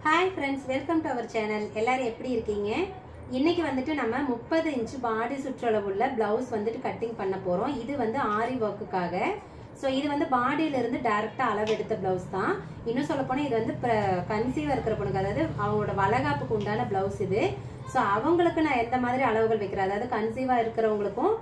Hi friends welcome to our channel எல்லாரும் எப்படி இருக்கீங்க இன்னைக்கு வந்துட்டு நம்ம முப்பது இன்ச்சு பாடி சுற்றளவுள்ள பிளவுஸ் வந்துட்டு கட்டிங் பண்ண போறோம் இது வந்து ஆரி ஒர்க்குக்காக ஸோ இது வந்து பாடியில இருந்து டைரக்டா அளவு எடுத்த பிளவுஸ் தான் இன்னும் சொல்ல போனா இது வந்து கன்சீவா இருக்கிற பொண்ணுக்கு அதாவது அவங்களோட வளகாப்புக்கு உண்டான பிளவுஸ் இது ஸோ அவங்களுக்கு நான் எந்த மாதிரி அளவுகள் வைக்கிறேன் அதாவது கன்சீவா இருக்கிறவங்களுக்கும்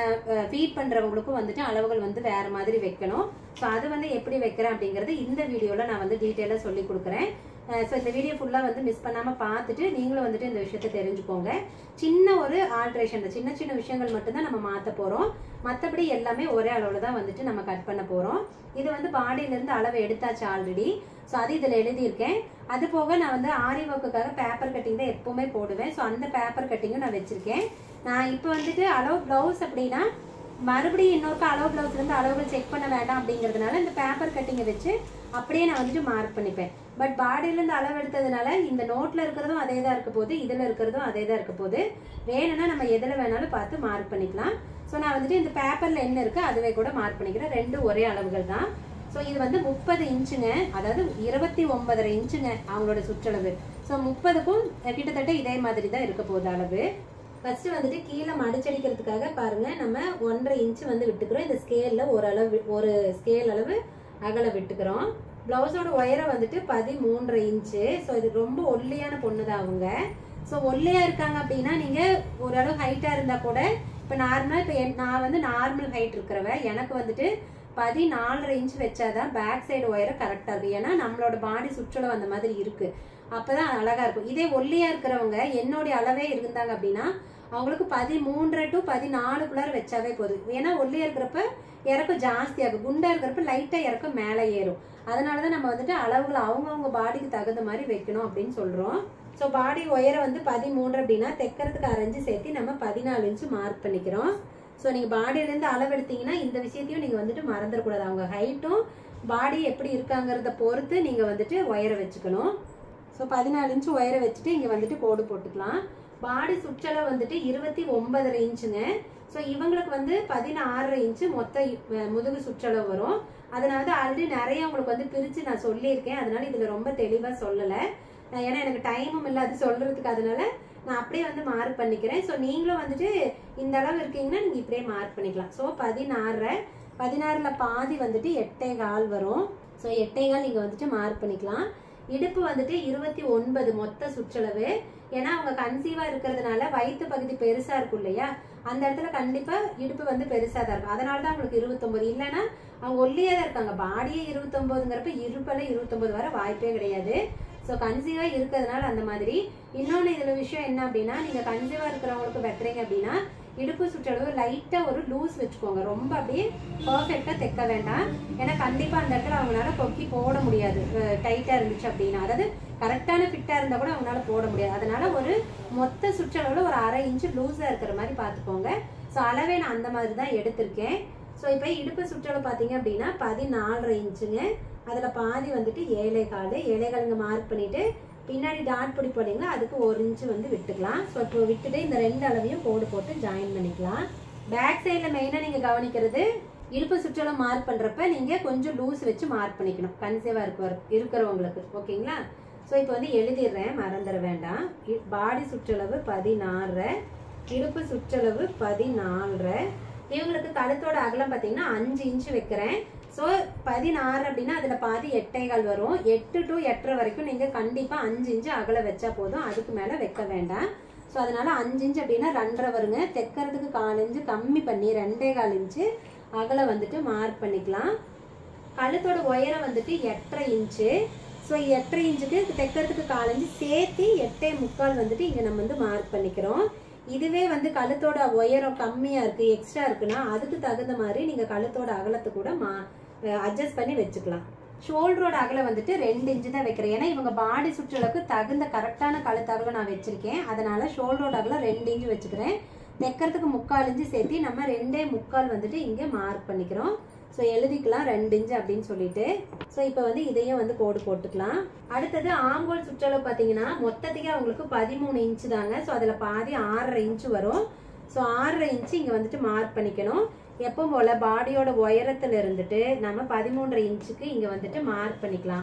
ஃபீட் பண்றவங்களுக்கும் வந்துட்டு அளவுகள் வந்து வேற மாதிரி வைக்கணும் ஸோ அது வந்து எப்படி வைக்கிறேன் அப்படிங்கறது இந்த வீடியோல நான் வந்து டீட்டெயிலாக சொல்லி கொடுக்குறேன் ஸோ இந்த வீடியோ ஃபுல்லாக வந்து மிஸ் பண்ணாமல் பார்த்துட்டு நீங்களும் வந்துட்டு இந்த விஷயத்தை தெரிஞ்சுக்கோங்க சின்ன ஒரு ஆல்ட்ரேஷன் சின்ன சின்ன விஷயங்கள் மட்டும்தான் நம்ம மாற்ற போகிறோம் மற்றபடி எல்லாமே ஒரே அளவில் தான் வந்துட்டு நம்ம கட் பண்ண போகிறோம் இது வந்து பாடியிலேருந்து அளவு எடுத்தாச்சு ஆல்ரெடி ஸோ அது இதில் எழுதியிருக்கேன் அது போக நான் வந்து ஆரி ஒர்க்குக்காக பேப்பர் கட்டிங் தான் எப்போவுமே போடுவேன் ஸோ அந்த பேப்பர் கட்டிங்கும் நான் வச்சுருக்கேன் நான் இப்போ வந்துட்டு அளவு ப்ளவுஸ் அப்படின்னா மறுபடியும் இன்னொருக்கா அளவு பிளவுஸ்ல இருந்து அளவுகள் செக் பண்ண வேண்டாம் அப்படிங்கிறதுனால இந்த பேப்பர் கட்டிங்கை வச்சு அப்படியே நான் வந்துட்டு மார்க் பண்ணிப்பேன் பட் பாடியில இருந்து அளவு எடுத்ததுனால இந்த நோட்ல இருக்கிறதும் அதே தான் இருக்க போகுது இதுல இருக்கிறதும் அதே தான் இருக்க போகுது வேணும்னா நம்ம எதுல வேணாலும் பார்த்து மார்க் பண்ணிக்கலாம் ஸோ நான் வந்துட்டு இந்த பேப்பர்ல என்ன இருக்கு அதுவே கூட மார்க் பண்ணிக்கிறேன் ரெண்டும் ஒரே அளவுகள் தான் ஸோ இது வந்து முப்பது இன்ச்சுங்க அதாவது இருபத்தி ஒன்பதரை இன்ச்சுங்க அவங்களோட சுற்றளவு ஸோ முப்பதுக்கும் கிட்டத்தட்ட இதே மாதிரி தான் இருக்க போகுது அளவு ஃபர்ஸ்ட் வந்துட்டு கீழே மடிச்சடிக்கிறதுக்காக பாருங்க நம்ம ஒன்றரை இன்ச்சு வந்து விட்டுக்கிறோம் இந்த ஸ்கேல்ல ஒரு அளவு ஒரு ஸ்கேல் அளவு அகல விட்டுக்கிறோம் பிளவுஸோட உயரம் வந்துட்டு பதிமூன்றரை இன்ச்சு ஸோ இது ரொம்ப ஒல்லியான பொண்ணு தான் அவங்க ஸோ ஒல்லியா இருக்காங்க அப்படின்னா நீங்க ஓரளவு ஹைட்டா இருந்தா கூட இப்போ நார்மலா இப்போ நான் வந்து நார்மல் ஹைட் இருக்கிறவ எனக்கு வந்துட்டு பதினாலரை இன்ச் வச்சாதான் பேக் சைடு உயரம் கரெக்டா இருக்கு ஏன்னா நம்மளோட பாடி சுற்றளவு அந்த மாதிரி இருக்கு அப்பதான் அழகா இருக்கும் இதே ஒல்லியா இருக்கிறவங்க என்னுடைய அளவே இருந்தாங்க அப்படின்னா அவங்களுக்கு பதிமூன்றரை டு பதினாலுக்குள்ளார வச்சாவே போதும் ஏன்னா ஒல்லியா இருக்கிறப்ப இறக்கம் ஜாஸ்தியாகும் குண்டா இருக்கிறப்ப லைட்டா இறக்கம் மேலே ஏறும் அதனாலதான் நம்ம வந்துட்டு அளவுகள் அவங்கவுங்க பாடிக்கு தகுந்த மாதிரி வைக்கணும் அப்படின்னு சொல்றோம் ஸோ பாடி உயரம் வந்து பதிமூன்று அப்படின்னா தைக்கிறதுக்கு அரைஞ்சு சேர்த்து நம்ம பதினாலு இன்ச்சு மார்க் பண்ணிக்கிறோம் ஸோ நீங்கள் பாடியிலேருந்து அளவு எடுத்தீங்கன்னா இந்த விஷயத்தையும் நீங்கள் வந்துட்டு மறந்துடக்கூடாது அவங்க ஹைட்டும் பாடி எப்படி இருக்காங்கிறத பொறுத்து நீங்கள் வந்துட்டு உயர வச்சுக்கணும் ஸோ பதினாலு இன்ச்சு உயர வச்சுட்டு இங்கே வந்துட்டு கோடு போட்டுக்கலாம் பாடி சுற்றளவு வந்துட்டு இருபத்தி ஒன்பதரை இன்ச்சுங்க ஸோ இவங்களுக்கு வந்து பதினாறரை இன்ச்சு மொத்த முதுகு சுற்றளவு வரும் அதனால தான் ஆல்ரெடி நிறைய உங்களுக்கு வந்து பிரித்து நான் சொல்லியிருக்கேன் அதனால இதில் ரொம்ப தெளிவாக சொல்லலை ஏன்னா எனக்கு டைமும் இல்லை அது சொல்கிறதுக்கு அதனால நான் அப்படியே வந்து மார்க் பண்ணிக்கிறேன் ஸோ நீங்களும் வந்துட்டு இந்த அளவு இருக்கீங்கன்னா நீங்கள் இப்படியே மார்க் பண்ணிக்கலாம் ஸோ பதினாறரை பதினாறில் பாதி வந்துட்டு எட்டே கால் வரும் ஸோ எட்டே கால் நீங்கள் வந்துட்டு மார்க் பண்ணிக்கலாம் இடுப்பு வந்துட்டு இருபத்தி ஒன்பது மொத்த சுற்றளவு ஏன்னா அவங்க கன்சீவா இருக்கிறதுனால வயிற்று பகுதி பெருசா இருக்கும் இல்லையா அந்த இடத்துல கண்டிப்பா இடுப்பு வந்து பெருசா தான் இருக்கும் அதனால தான் அவங்களுக்கு இருபத்தொன்பது இல்லைன்னா அவங்க ஒல்லியா தான் இருக்காங்க பாடியே இருபத்தொன்பதுங்கிறப்ப இருப்பெல்லாம் இருபத்தொன்பது வர வாய்ப்பே கிடையாது ஸோ கன்சீவா இருக்கிறதுனால அந்த மாதிரி இன்னொன்று இதுல விஷயம் என்ன அப்படின்னா நீங்க கன்சீவா இருக்கிறவங்களுக்கு வெட்டுறீங்க அப்படின்னா இடுப்பு சுற்றளவு லைட்டா ஒரு லூஸ் வச்சுக்கோங்க ரொம்ப அப்படியே பர்ஃபெக்டா தைக்க வேண்டாம் ஏன்னா கண்டிப்பா அந்த இடத்துல அவங்களால கொக்கி போட முடியாது டைட்டா இருந்துச்சு அப்படின்னா அதாவது கரெக்டான ஃபிட்டா இருந்தா கூட அவங்களால போட முடியாது அதனால ஒரு மொத்த சுற்றளவுல ஒரு அரை இன்ச்சு லூஸா இருக்கிற மாதிரி பார்த்துக்கோங்க ஸோ அளவே நான் அந்த மாதிரி தான் எடுத்திருக்கேன் ஸோ இப்போ இடுப்பு சுற்றளவு பார்த்தீங்க அப்படின்னா பதினாலரை இன்ச்சுங்க அதில் பாதி வந்துட்டு ஏழை கால் ஏழை கால் இங்கே மார்க் பண்ணிட்டு பின்னாடி டாட் பிடி போனீங்களா அதுக்கு ஒரு இன்ச்சு வந்து விட்டுக்கலாம் ஸோ இப்போ விட்டுட்டு இந்த ரெண்டு அளவையும் கோடு போட்டு ஜாயின் பண்ணிக்கலாம் பேக் சைடில் மெயினாக நீங்கள் கவனிக்கிறது இடுப்பு சுற்றளவு மார்க் பண்ணுறப்ப நீங்கள் கொஞ்சம் லூஸ் வச்சு மார்க் பண்ணிக்கணும் கன்சேவாக இருக்க இருக்கிறவங்களுக்கு ஓகேங்களா ஸோ இப்போ வந்து எழுதிடுறேன் மறந்துட வேண்டாம் பாடி சுற்றளவு பதினாறு இடுப்பு சுற்றளவு பதினாலரை இவங்களுக்கு கழுத்தோட அகலம் பார்த்தீங்கன்னா அஞ்சு இன்ச்சு வைக்கிறேன் ஸோ பதினாறு அப்படின்னா அதில் பாதி எட்டைகள் வரும் எட்டு டு எட்டரை வரைக்கும் நீங்கள் கண்டிப்பாக அஞ்சு இன்ச்சு அகல வச்சா போதும் அதுக்கு மேலே வைக்க வேண்டாம் ஸோ அதனால அஞ்சு இன்ச்சு அப்படின்னா ரெண்டரை வருங்க தைக்கிறதுக்கு கால் இன்ச்சு கம்மி பண்ணி ரெண்டே கால் இன்ச்சு அகல வந்துட்டு மார்க் பண்ணிக்கலாம் கழுத்தோட உயரம் வந்துட்டு எட்டரை இன்ச்சு ஸோ எட்டரை இன்ச்சுக்கு தைக்கிறதுக்கு கால் இன்ச்சு சேர்த்து எட்டே முக்கால் வந்துட்டு இங்கே நம்ம வந்து மார்க் பண்ணிக்கிறோம் இதுவே வந்து கழுத்தோட உயரம் கம்மியாக இருக்குது எக்ஸ்ட்ரா இருக்குன்னா அதுக்கு தகுந்த மாதிரி நீங்கள் கழுத்தோட அகலத்தை கூட மா அட்ஜஸ்ட் பண்ணி வச்சுக்கலாம் ஷோல்டரோட அகலம் வந்துட்டு ரெண்டு இன்ச்சு தான் வைக்கிறேன் ஏன்னா இவங்க பாடி சுற்றளவுக்கு தகுந்த கரெக்டான கழுத்து அகலம் நான் வச்சிருக்கேன் அதனால ஷோல்டரோட அகலம் ரெண்டு இன்ச்சு வச்சுக்கிறேன் தைக்கிறதுக்கு முக்கால் இன்ச்சு சேர்த்து நம்ம ரெண்டே முக்கால் வந்துட்டு இங்கே மார்க் பண்ணிக்கிறோம் ஸோ எழுதிக்கலாம் ரெண்டு இன்ச்சு அப்படின்னு சொல்லிட்டு ஸோ இப்போ வந்து இதையும் வந்து கோடு போட்டுக்கலாம் அடுத்தது ஆங்கோல் சுற்றளவு பார்த்தீங்கன்னா மொத்தத்துக்கே அவங்களுக்கு பதிமூணு இன்ச்சு தாங்க ஸோ அதில் பாதி ஆறரை இன்ச்சு வரும் ஸோ ஆறரை இன்ச்சு இங்கே வந்துட்டு மார்க் பண்ணிக்கணும் எப்பவும் போல் பாடியோட உயரத்தில் இருந்துட்டு நம்ம பதிமூன்றரை இன்ச்சுக்கு இங்கே வந்துட்டு மார்க் பண்ணிக்கலாம்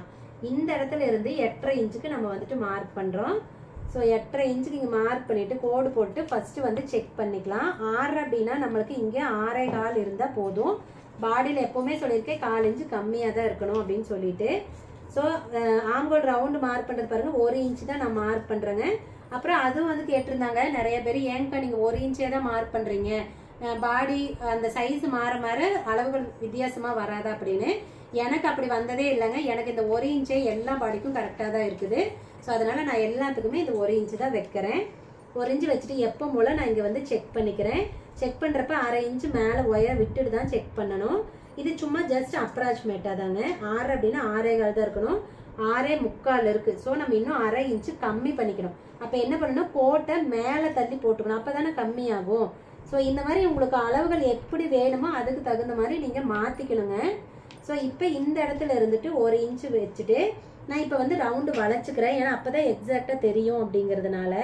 இந்த இடத்துல இருந்து எட்டரை இன்ச்சுக்கு நம்ம வந்துட்டு மார்க் பண்ணுறோம் ஸோ எட்டரை இன்ச்சுக்கு இங்கே மார்க் பண்ணிட்டு கோடு போட்டு ஃபர்ஸ்ட் வந்து செக் பண்ணிக்கலாம் ஆறு அப்படின்னா நம்மளுக்கு இங்கே ஆறே கால் இருந்தால் போதும் பாடியில் எப்போவுமே சொல்லியிருக்கேன் கால் இன்ச்சு கம்மியாக தான் இருக்கணும் அப்படின்னு சொல்லிட்டு ஸோ ஆங்கோல் ரவுண்டு மார்க் பண்ணுறது பாருங்க ஒரு இன்ச்சு தான் நான் மார்க் பண்ணுறேங்க அப்புறம் அதுவும் வந்து கேட்டிருந்தாங்க நிறைய பேர் ஏங்கா நீங்கள் ஒரு இன்ச்சே தான் மார்க் பண்ணுறீங்க பாடி அந்த சைஸ் மாற மாற அளவுகள் வித்தியாசமாக வராதா அப்படின்னு எனக்கு அப்படி வந்ததே இல்லைங்க எனக்கு இந்த ஒரு இன்ச்சே எல்லா பாடிக்கும் கரெக்டாக தான் இருக்குது ஸோ அதனால நான் எல்லாத்துக்குமே இந்த ஒரு இன்ச்சு தான் வைக்கிறேன் ஒரு இன்ச்சு வச்சுட்டு எப்போ போல நான் இங்கே வந்து செக் பண்ணிக்கிறேன் செக் பண்ணுறப்ப அரை இன்ச்சு மேலே ஒயரை விட்டுட்டு தான் செக் பண்ணணும் இது சும்மா ஜஸ்ட் அப்ராச்மேட்டாக தாங்க ஆறு அப்படின்னா ஆறே கால் தான் இருக்கணும் ஆறே முக்கால் இருக்குது ஸோ நம்ம இன்னும் அரை இன்ச்சு கம்மி பண்ணிக்கணும் அப்போ என்ன பண்ணணும் கோட்டை மேலே தள்ளி போட்டுக்கணும் அப்போ தானே கம்மியாகும் ஸோ இந்த மாதிரி உங்களுக்கு அளவுகள் எப்படி வேணுமோ அதுக்கு தகுந்த மாதிரி நீங்கள் மாற்றிக்கணுங்க ஸோ இப்போ இந்த இடத்துல இருந்துட்டு ஒரு இன்ச்சு வச்சுட்டு நான் இப்போ வந்து ரவுண்டு வளைச்சிக்கிறேன் ஏன்னா அப்போ தான் எக்ஸாக்டாக தெரியும் அப்படிங்கிறதுனால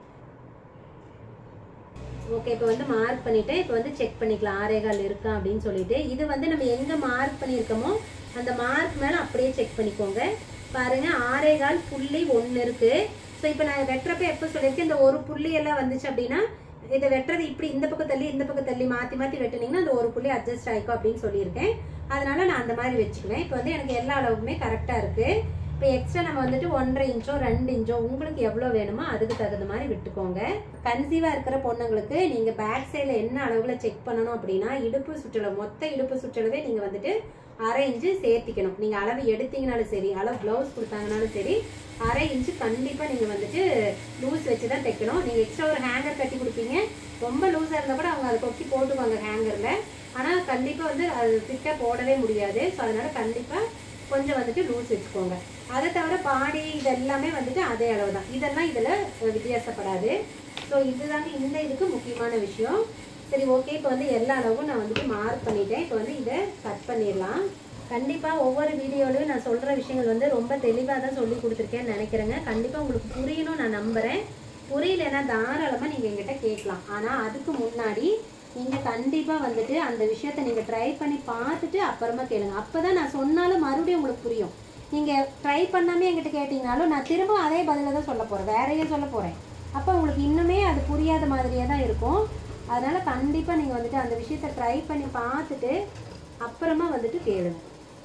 ஓகே இப்போ வந்து மார்க் பண்ணிட்டேன் இப்போ வந்து செக் பண்ணிக்கலாம் ஆரேகால் இருக்கா அப்படின்னு சொல்லிட்டு இது வந்து நம்ம எங்கே மார்க் பண்ணியிருக்கோமோ அந்த மார்க் மேலே அப்படியே செக் பண்ணிக்கோங்க பாருங்க ஆரேகால் புள்ளி ஒன்று இருக்கு ஸோ இப்போ நான் வெட்டுறப்ப எப்போ சொல்லியிருக்கேன் இந்த ஒரு புள்ளி எல்லாம் வந்துச்சு அப்படின்னா இதை வெட்டுறது இப்படி இந்த பக்கம் தள்ளி இந்த பக்கம் தள்ளி மாற்றி மாற்றி வெட்டுனீங்கன்னா அந்த ஒரு புள்ளி அட்ஜஸ்ட் ஆகிக்கும் அப்படின்னு சொல்லியிருக்கேன் அதனால நான் அந்த மாதிரி வச்சுக்குவேன் இப்போ வந்து எனக்கு எல்லா அளவுக்குமே கரெக்டாக இருக்கு இப்போ எக்ஸ்ட்ரா நம்ம வந்துட்டு ஒன்றரை இன்ச்சோ ரெண்டு இன்ச்சோ உங்களுக்கு எவ்வளோ வேணுமோ அதுக்கு தகுந்த மாதிரி விட்டுக்கோங்க கன்சீவாக இருக்கிற பொண்ணுங்களுக்கு நீங்கள் பேக் சைடில் என்ன அளவில் செக் பண்ணணும் அப்படின்னா இடுப்பு சுற்றளவு மொத்த இடுப்பு சுற்றளவே நீங்கள் வந்துட்டு அரை இன்ச்சு சேர்த்திக்கணும் நீங்கள் அளவு எடுத்தீங்கனாலும் சரி அளவு ப்ளவுஸ் கொடுத்தாங்கனாலும் சரி அரை இன்ச்சு கண்டிப்பாக நீங்கள் வந்துட்டு லூஸ் வச்சு தான் தைக்கணும் நீங்கள் எக்ஸ்ட்ரா ஒரு ஹேங்கர் கட்டி கொடுப்பீங்க ரொம்ப லூஸாக இருந்தால் கூட அவங்க அதை கொக்கி போட்டுக்குவாங்க ஹேங்கரில் ஆனால் கண்டிப்பாக வந்து அது திட்டாக போடவே முடியாது ஸோ அதனால கண்டிப்பாக கொஞ்சம் வந்துட்டு லூஸ் வச்சுக்கோங்க அதை தவிர பாடி இது எல்லாமே வந்துட்டு அதே அளவு தான் இதெல்லாம் இதில் வித்தியாசப்படாது ஸோ இதுதாங்க இந்த இதுக்கு முக்கியமான விஷயம் சரி ஓகே இப்போ வந்து எல்லா அளவும் நான் வந்துட்டு மார்க் பண்ணிட்டேன் இப்போ வந்து இதை கட் பண்ணிடலாம் கண்டிப்பாக ஒவ்வொரு வீடியோலையும் நான் சொல்கிற விஷயங்கள் வந்து ரொம்ப தெளிவாக தான் சொல்லி கொடுத்துருக்கேன்னு நினைக்கிறேங்க கண்டிப்பாக உங்களுக்கு புரியணும் நான் நம்புகிறேன் புரியலன்னா தாராளமாக நீங்கள் எங்கிட்ட கேட்கலாம் ஆனால் அதுக்கு முன்னாடி நீங்கள் கண்டிப்பாக வந்துட்டு அந்த விஷயத்தை நீங்கள் ட்ரை பண்ணி பார்த்துட்டு அப்புறமா கேளுங்க அப்போ தான் நான் சொன்னாலும் மறுபடியும் உங்களுக்கு புரியும் நீங்கள் ட்ரை பண்ணாமல் என்கிட்ட கேட்டிங்கனாலும் நான் திரும்ப அதே பதில தான் சொல்ல போகிறேன் வேறையே சொல்ல போகிறேன் அப்போ உங்களுக்கு இன்னுமே அது புரியாத மாதிரியே தான் இருக்கும் அதனால் கண்டிப்பாக நீங்கள் வந்துட்டு அந்த விஷயத்தை ட்ரை பண்ணி பார்த்துட்டு அப்புறமா வந்துட்டு கேளுங்க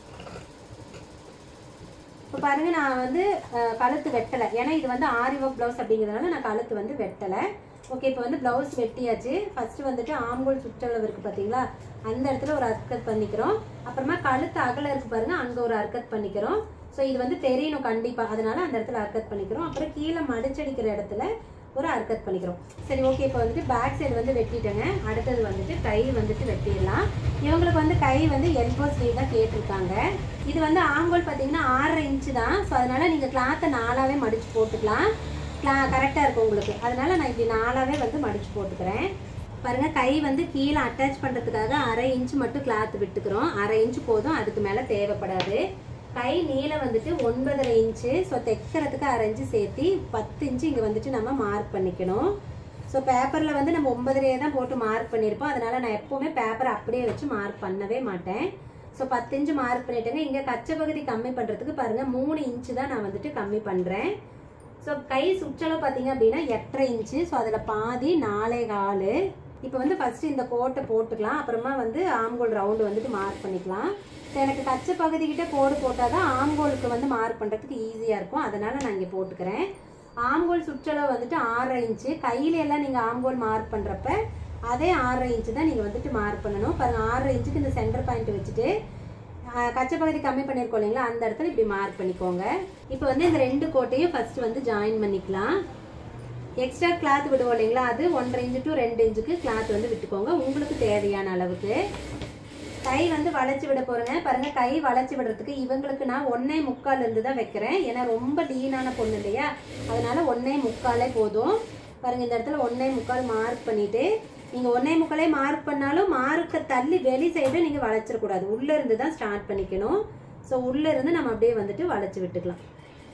இப்போ பாருங்க நான் வந்து அஹ், கழுத்து வெட்டலை ஏன்னா இது வந்து ஆரி ஒர்க் ப்ளவுஸ் அப்படிங்கிறதுனால நான் கழுத்து வந்து வெட்டலை ஓகே இப்போ வந்து ப்ளவுஸ் வெட்டியாச்சு ஃபர்ஸ்ட் வந்துட்டு ஆம்பூல் சுற்றளவு இருக்கு பார்த்தீங்களா அந்த இடத்துல ஒரு அர்க்கத் பண்ணிக்கிறோம் அப்புறமா கழுத்து அகல இருக்கு பாருங்க அங்கே ஒரு அர்க்கத் பண்ணிக்கிறோம் ஸோ இது வந்து தெரியணும் கண்டிப்பாக அதனால அந்த இடத்துல அர்க்கத் பண்ணிக்கிறோம் அப்புறம் கீழே மடிச்சடிக்கிற இடத்துல ஒரு அர்க்கத் பண்ணிக்கிறோம் சரி ஓகே இப்போ வந்துட்டு பேக் சைடு வந்து வெட்டிட்டேங்க அடுத்தது வந்துட்டு கை வந்துட்டு வெட்டிடலாம் இவங்களுக்கு வந்து கை வந்து எல்போ ஸ்லீவ் தான் கேட்டிருக்காங்க இது வந்து ஆங்கோல் பார்த்தீங்கன்னா ஆறரை இன்ச்சு தான் ஸோ அதனால நீங்கள் கிளாத்தை நாலாவே மடிச்சு போட்டுக்கலாம் கிளா கரெக்டாக இருக்கும் உங்களுக்கு அதனால நான் இப்படி நாலாவே வந்து மடிச்சு போட்டுக்கிறேன் பாருங்க கை வந்து கீழே அட்டாச் பண்ணுறதுக்காக அரை இன்ச் மட்டும் கிளாத் விட்டுக்கிறோம் அரை இன்ச் போதும் அதுக்கு மேலே தேவைப்படாது கை நீளம் வந்துட்டு ஒன்பதரை இன்ச்சு ஸோ தைக்கிறதுக்கு அரை இன்ச்சு சேர்த்து பத்து இன்ச்சு இங்கே வந்துட்டு நம்ம மார்க் பண்ணிக்கணும் ஸோ பேப்பரில் வந்து நம்ம ஒன்பதரையே தான் போட்டு மார்க் பண்ணியிருப்போம் அதனால நான் எப்போவுமே பேப்பரை அப்படியே வச்சு மார்க் பண்ணவே மாட்டேன் ஸோ பத்து இன்ச்சு மார்க் பண்ணிட்டேங்க இங்கே கச்சை பகுதி கம்மி பண்ணுறதுக்கு பாருங்கள் மூணு இன்ச்சு தான் நான் வந்துட்டு கம்மி பண்ணுறேன் ஸோ கை சுற்றளவு பார்த்தீங்க அப்படின்னா எட்டரை இன்ச்சு ஸோ அதில் பாதி நாலே கால் இப்போ வந்து ஃபர்ஸ்ட் இந்த கோட்டை போட்டுக்கலாம் அப்புறமா வந்து ஆம்கோல் ரவுண்டு வந்துட்டு மார்க் பண்ணிக்கலாம் ஸோ எனக்கு கச்சை பகுதிக்கிட்ட கோடு போட்டால் தான் ஆம்கோலுக்கு வந்து மார்க் பண்ணுறதுக்கு ஈஸியாக இருக்கும் அதனால நான் இங்கே போட்டுக்கிறேன் ஆம்கோல் சுற்றளவு வந்துட்டு ஆறரை இன்ச்சு கையில எல்லாம் நீங்கள் ஆம்கோல் மார்க் பண்ணுறப்ப அதே ஆறரை இன்ச்சு தான் நீங்கள் வந்துட்டு மார்க் பண்ணணும் பாருங்க ஆறரை இன்ச்சுக்கு இந்த சென்டர் பாயிண்ட் வச்சுட்டு ஆஹ், கச்சை பகுதி கம்மி பண்ணியிருக்கோம் இல்லைங்களா அந்த இடத்துல இப்படி மார்க் பண்ணிக்கோங்க இப்போ வந்து இந்த ரெண்டு கோட்டையும் ஃபர்ஸ்ட் வந்து ஜாயின் பண்ணிக்கலாம் எக்ஸ்ட்ரா கிளாத் விடுவோம் இல்லைங்களா அது ஒன்றரை இன்ச்சு டு ரெண்டு இன்ச்சுக்கு கிளாத் வந்து விட்டுக்கோங்க உங்களுக்கு தேவையான அளவுக்கு கை வந்து வளைச்சு விட போறேங்க பாருங்க கை வளைச்சு விடுறதுக்கு இவங்களுக்கு நான் ஒன்னே முக்கால் இருந்து தான் வைக்கிறேன் ஏன்னா ரொம்ப லீனான பொண்ணு இல்லையா அதனால ஒன்னே முக்காலே போதும் பாருங்க இந்த இடத்துல ஒன்னே முக்கால் மார்க் பண்ணிட்டு நீங்க ஒன்னே முக்காலே மார்க் பண்ணாலும் மார்க்க தள்ளி வெளி சைடு நீங்க வளைச்சிடக்கூடாது உள்ள இருந்து தான் ஸ்டார்ட் பண்ணிக்கணும் ஸோ உள்ள இருந்து நம்ம அப்படியே வந்துட்டு வளைச்சு விட்டுக்கலாம்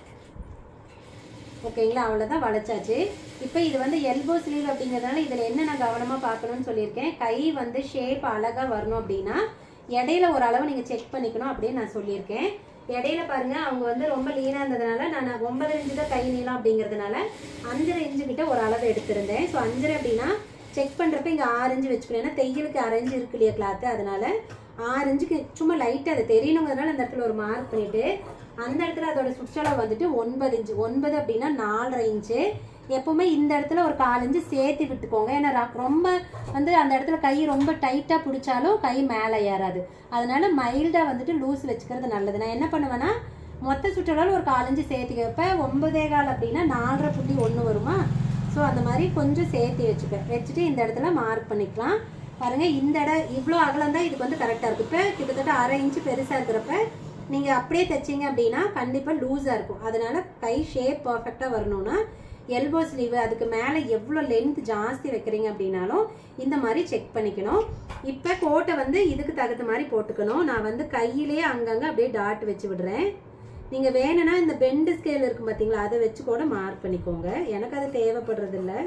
ஓகேங்களா அவ்வளோதான் வளைச்சாச்சு இப்போ இது வந்து எல்போ ஸ்லீவ் அப்படிங்கிறதுனால இதில் என்ன நான் கவனமாக பார்க்கணும்னு சொல்லியிருக்கேன் கை வந்து ஷேப் அழகாக வரணும் அப்படின்னா இடையில ஒரு அளவு நீங்கள் செக் பண்ணிக்கணும் அப்படின்னு நான் சொல்லியிருக்கேன் இடையில பாருங்க அவங்க வந்து ரொம்ப லீனா இருந்ததுனால நான் ஒன்பது இன்ச்சு தான் கை நீளம் அப்படிங்கிறதுனால அஞ்சரை இன்ச்சு கிட்ட ஒரு அளவு எடுத்திருந்தேன் ஸோ அஞ்சரை அப்படின்னா செக் பண்றப்ப இங்க ஆறு இன்ச்சு வச்சுக்கணும் ஏன்னா தையலுக்கு அரை இன்ச்சு இருக்கு இல்லையா கிளாத்து அதனால ஆறு இன்ச்சுக்கு சும்மா லைட்டா அது தெரியணுங்கிறதுனால அந்த இடத்துல ஒரு மார்க் பண்ணிட்டு அந்த இடத்துல அதோட சுற்றளவு வந்துட்டு ஒன்பது இன்ச்சு ஒன்பது அப்படின்னா நாலரை இன்ச்சு எப்பவுமே இந்த இடத்துல ஒரு கால் இன்ச்சு சேர்த்து விட்டுக்கோங்க ஏன்னா ர- ரொம்ப வந்து அந்த இடத்துல கை ரொம்ப டைட்டா பிடிச்சாலும் கை மேலே ஏறாது அதனால மைல்டா வந்துட்டு லூஸ் வச்சுக்கிறது நல்லது நான் என்ன பண்ணுவேன்னா மொத்த சுற்றளவு ஒரு கால் இன்ச்சு சேர்த்து வைப்பேன் ஒன்பதே கால் அப்படின்னா நாலரை புள்ளி ஒன்று வருமா ஸோ அந்த மாதிரி கொஞ்சம் சேர்த்து வச்சுப்பேன் வச்சுட்டு இந்த இடத்துல மார்க் பண்ணிக்கலாம் பாருங்க இந்த இடம் இவ்வளோ அகலம் தான் இதுக்கு வந்து கரெக்டாக இருக்கு இப்போ கிட்டத்தட்ட அரை இன்ச்சு பெருசாக இருக்கிறப்ப நீங்கள் அப்படியே தைச்சீங்க அப்படின்னா கண்டிப்பாக லூஸாக இருக்கும் அதனால கை ஷேப் பர்ஃபெக்டாக வரணும்னா எல்போ ஸ்லீவ் அதுக்கு மேலே எவ்வளோ லென்த் ஜாஸ்தி வைக்கிறீங்க அப்படின்னாலும் இந்த மாதிரி செக் பண்ணிக்கணும் இப்போ கோட்டை வந்து இதுக்கு தகுந்த மாதிரி போட்டுக்கணும் நான் வந்து கையிலேயே அங்கங்கே அப்படியே டாட் வச்சு விடுறேன் நீங்கள் வேணும்னா இந்த பெண்டு ஸ்கேல் இருக்கும் பார்த்தீங்களா அதை வச்சு கூட மார்க் பண்ணிக்கோங்க எனக்கு அது தேவைப்படுறது இல்லை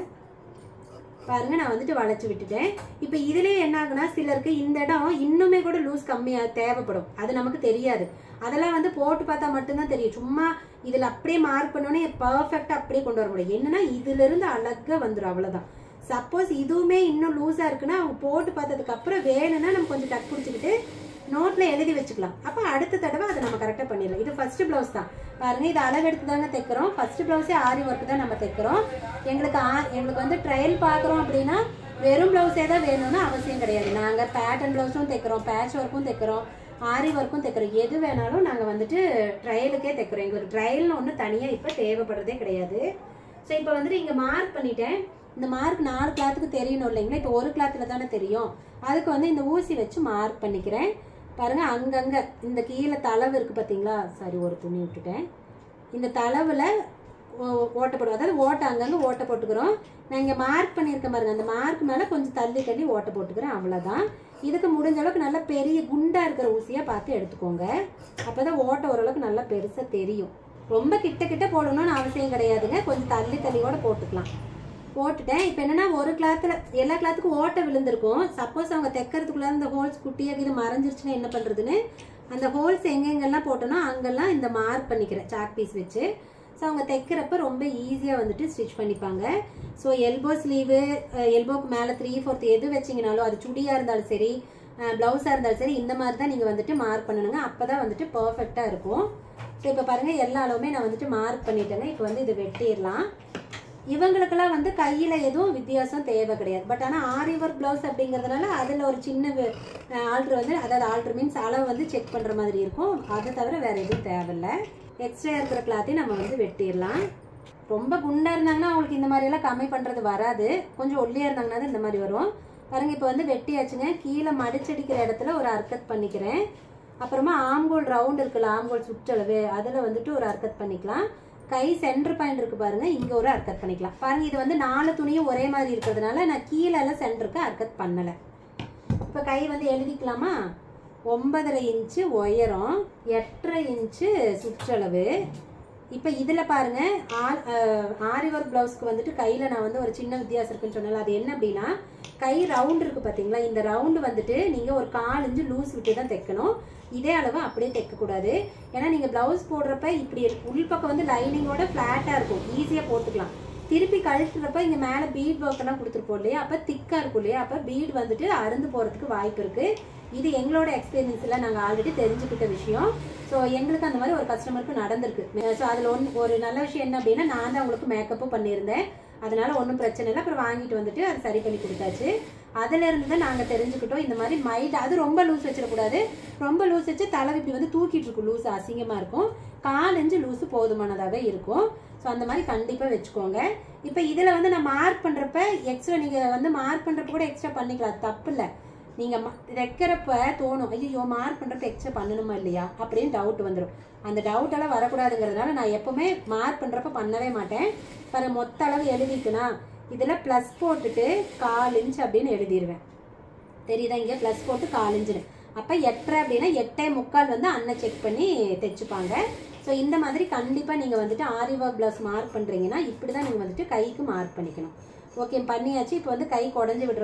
பாருங்க நான் வந்துட்டு வளைச்சு விட்டுட்டேன் இப்போ இதுலயே என்ன ஆகுனா சிலருக்கு இந்த இடம் இன்னுமே கூட லூஸ் கம்மியா தேவைப்படும் அது நமக்கு தெரியாது அதெல்லாம் வந்து போட்டு பார்த்தா மட்டும்தான் தெரியும் சும்மா இதுல அப்படியே மார்க் பண்ணோன்னே பர்ஃபெக்டா அப்படியே கொண்டு வர முடியும் என்னன்னா இதுல இருந்து அழகா வந்துடும் அவ்வளவுதான் சப்போஸ் இதுவுமே இன்னும் லூஸா இருக்குன்னா அவங்க போட்டு பார்த்ததுக்கு அப்புறம் வேணும்னா நம்ம கொஞ்சம் டக் பிடிச்சிக்கிட்டு நோட்ல எழுதி வச்சுக்கலாம் அப்ப அடுத்த தடவை அதை நம்ம கரெக்டா பண்ணிடலாம் இது ஃபர்ஸ்ட் பிளவுஸ் தான் பாருங்க இது அளவு எடுத்து தாங்க தைக்கிறோம் ஃபர்ஸ்ட் பிளவுஸே ஆரி ஒர்க் தான் நம்ம தைக்கிறோம் எங்களுக்கு ஆ- எங்களுக்கு வந்து ட்ரையல் பார்க்குறோம் அப்படின்னா வெறும் பிளவுஸே தான் வேணும்னு அவசியம் கிடையாது நாங்க பேட்டர்ன் பிளவுஸும் தைக்கிறோம் பேட்ச் ஒர்க்கும் தைக்கிறோம் ஆரி ஒர்க்கும் தைக்கிறோம் எது வேணாலும் நாங்க வந்துட்டு ட்ரையலுக்கே தைக்கிறோம் எங்களுக்கு ட்ரையல்னு ஒன்று தனியா இப்போ தேவைப்படுறதே கிடையாது ஸோ இப்போ வந்துட்டு இங்க மார்க் பண்ணிட்டேன் இந்த மார்க் நாலு கிளாத்துக்கு தெரியணும் இல்லைங்களா இப்போ ஒரு கிளாத்துல தானே தெரியும் அதுக்கு வந்து இந்த ஊசி வச்சு மார்க் பண்ணிக்கிறேன் பாருங்க அங்கங்க இந்த கீழே தளவு இருக்கு பாத்தீங்களா சாரி ஒரு துணி விட்டுட்டேன் இந்த தளவுல ஓ- ஓட்டை போடுவோம் அதாவது ஓட்டை அங்கங்க ஓட்டை போட்டுக்கிறோம் நான் இங்க மார்க் பண்ணியிருக்கேன் பாருங்க அந்த மார்க் மேல கொஞ்சம் தள்ளி தள்ளி ஓட்டை போட்டுக்கிறேன் அவ்வளவுதான் இதுக்கு முடிஞ்ச அளவுக்கு நல்ல பெரிய குண்டா இருக்கிற ஊசியா பார்த்து எடுத்துக்கோங்க அப்பதான் ஓட்டை ஓரளவுக்கு நல்லா பெருசா தெரியும் ரொம்ப கிட்ட கிட்ட போடணும்னு அவசியம் கிடையாதுங்க கொஞ்சம் தள்ளி தள்ளியோட போட்டுக்கலாம் போட்டுட்டேன் இப்போ என்னன்னா ஒரு கிளாத்தில் எல்லா கிளாத்துக்கும் ஓட்டை விழுந்திருக்கும் சப்போஸ் அவங்க தைக்கிறதுக்குள்ள இந்த ஹோல்ஸ் குட்டியாக இது மறைஞ்சிருச்சுன்னா என்ன பண்ணுறதுன்னு அந்த ஹோல்ஸ் எங்கெங்கெல்லாம் போட்டோனோ அங்கெல்லாம் இந்த மார்க் பண்ணிக்கிறேன் சாக் பீஸ் வச்சு ஸோ அவங்க தைக்கிறப்ப ரொம்ப ஈஸியாக வந்துட்டு ஸ்டிச் பண்ணிப்பாங்க ஸோ எல்போ ஸ்லீவு எல்போக்கு மேலே த்ரீ ஃபோர்த் எது வச்சிங்கனாலும் அது சுடியாக இருந்தாலும் சரி ப்ளவுஸாக இருந்தாலும் சரி இந்த மாதிரி தான் நீங்கள் வந்துட்டு மார்க் பண்ணணுங்க அப்போ தான் வந்துட்டு பர்ஃபெக்டாக இருக்கும் ஸோ இப்போ பாருங்கள் எல்லா அளவுமே நான் வந்துட்டு மார்க் பண்ணிட்டேங்க இப்போ வந்து இது வெட்டிடலாம் இவங்களுக்கெல்லாம் வந்து கையில எதுவும் வித்தியாசம் தேவை கிடையாது பட் ஆனா ஆரி ஒர்க் பிளவுஸ் அப்படிங்கறதுனால அதுல ஒரு சின்ன ஆல்ட்ரு வந்து அதாவது ஆல்ட்ரு மீன்ஸ் அளவு வந்து செக் பண்ற மாதிரி இருக்கும் அதை தவிர வேற எதுவும் தேவையில்ல எக்ஸ்ட்ரா இருக்கிற கிளாத்தையும் நம்ம வந்து வெட்டிடலாம் ரொம்ப குண்டா இருந்தாங்கன்னா அவங்களுக்கு இந்த மாதிரி எல்லாம் கம்மி பண்றது வராது கொஞ்சம் ஒல்லியா இருந்தாங்கன்னா தான் இந்த மாதிரி வரும் பாருங்க இப்போ வந்து வெட்டியாச்சுங்க கீழே மடிச்சடிக்கிற இடத்துல ஒரு அர்க்கத் பண்ணிக்கிறேன் அப்புறமா ஆம்கோல் ரவுண்ட் இருக்குல்ல ஆம்கோல் சுற்றளவு அதுல வந்துட்டு ஒரு அர்க்கத் பண்ணிக்கலாம் கை சென்டர் பாயிண்ட் இருக்கு பாருங்க இங்க ஒரு அர்க்கத் பண்ணிக்கலாம் பாருங்க இது வந்து நாலு துணியும் ஒரே மாதிரி இருக்கிறதுனால நான் கீழே எல்லாம் சென்டருக்கு அர்க்கத் பண்ணல இப்ப கை வந்து எழுதிக்கலாமா ஒன்பதரை இன்ச்சு உயரம் எட்டரை இன்ச்சு சுற்றளவு இப்போ இதில் பாருங்க ஆ- அஹ் ஆரி ஒர்க் ப்ளவுஸ்க்கு வந்துட்டு கையில் நான் வந்து ஒரு சின்ன வித்தியாசம் இருக்குன்னு சொன்னல அது என்ன அப்படின்னா கை ரவுண்ட் இருக்கு பார்த்தீங்களா இந்த ரவுண்டு வந்துட்டு நீங்கள் ஒரு கால் இன்ச்சு லூஸ் விட்டு தான் தைக்கணும் இதே அளவு அப்படியே தைக்கக்கூடாது ஏன்னா நீங்கள் ப்ளவுஸ் போடுறப்ப இப்படி உள்பக்கம் வந்து லைனிங்கோட ஃப்ளாட்டாக இருக்கும் ஈஸியாக போட்டுக்கலாம் திருப்பி கழட்டுறப்ப இங்கே மேலே பீட் ஒர்க் எல்லாம் கொடுத்துருப்போம் இல்லையா அப்போ திக்காக இருக்கும் இல்லையா அப்போ பீட் வந்துட்டு அறுந்து போகிறதுக்கு வாய்ப்பு இருக்கு இது எங்களோட எக்ஸ்பீரியன்ஸ்ல நாங்கள் ஆல்ரெடி தெரிஞ்சுக்கிட்ட விஷயம் ஸோ எங்களுக்கு அந்த மாதிரி ஒரு கஸ்டமருக்கு நடந்திருக்கு ஸோ அதில் ஒன் ஒரு நல்ல விஷயம் என்ன அப்படின்னா நான் தான் அவங்களுக்கு மேக்கப்பும் பண்ணியிருந்தேன் அதனால ஒன்றும் பிரச்சனை இல்லை அப்புறம் வாங்கிட்டு வந்துட்டு அது சரி பண்ணி கொடுத்தாச்சு அதுல இருந்து தான் நாங்கள் தெரிஞ்சுக்கிட்டோம் இந்த மாதிரி மைல்டு அது ரொம்ப லூஸ் வச்சிடக்கூடாது ரொம்ப லூஸ் வச்சு தலை இப்படி வந்து தூக்கிட்டு இருக்கும் லூஸ் அசிங்கமாக இருக்கும் கால் இன்ச்சு லூஸ் போதுமானதாகவே இருக்கும் ஸோ அந்த மாதிரி கண்டிப்பாக வச்சுக்கோங்க இப்போ இதில் வந்து நான் மார்க் பண்ணுறப்ப எக்ஸ்ட்ரா நீங்கள் வந்து மார்க் பண்ணுறப்ப கூட எக்ஸ்ட்ரா பண்ணிக்கலாம் அது தப்பு இல்லை நீங்கள் வைக்கிறப்ப தோணும் ஐயோ மார்க் பண்ணுறப்ப எக்ஸ்ட்ரா பண்ணணுமா இல்லையா அப்படின்னு டவுட் வந்துடும் அந்த டவுட் எல்லாம் வரக்கூடாதுங்கிறதுனால நான் எப்பவுமே மார்க் பண்ணுறப்ப பண்ணவே மாட்டேன் பாரு மொத்த அளவு எழுதிக்குனா இதில் ப்ளஸ் போட்டுட்டு கால் இன்ச் அப்படின்னு எழுதிடுவேன் தெரியுதா இங்கே ப்ளஸ் போட்டு கால் இன்ச்சுன்னு அப்போ எட்டரை அப்படின்னா எட்டே முக்கால் வந்து அண்ணன் செக் பண்ணி தைச்சுப்பாங்க ஸோ இந்த மாதிரி கண்டிப்பாக நீங்கள் வந்துட்டு ஆரி ஒர்க் ப்ளவுஸ் மார்க் பண்ணுறீங்கன்னா இப்படி தான் நீங்கள் வந்துட்டு கைக்கு மார்க் பண்ணிக்கணும் ஓகே பண்ணியாச்சு இப்போ வந்து கை குடஞ்சி விடுறோம்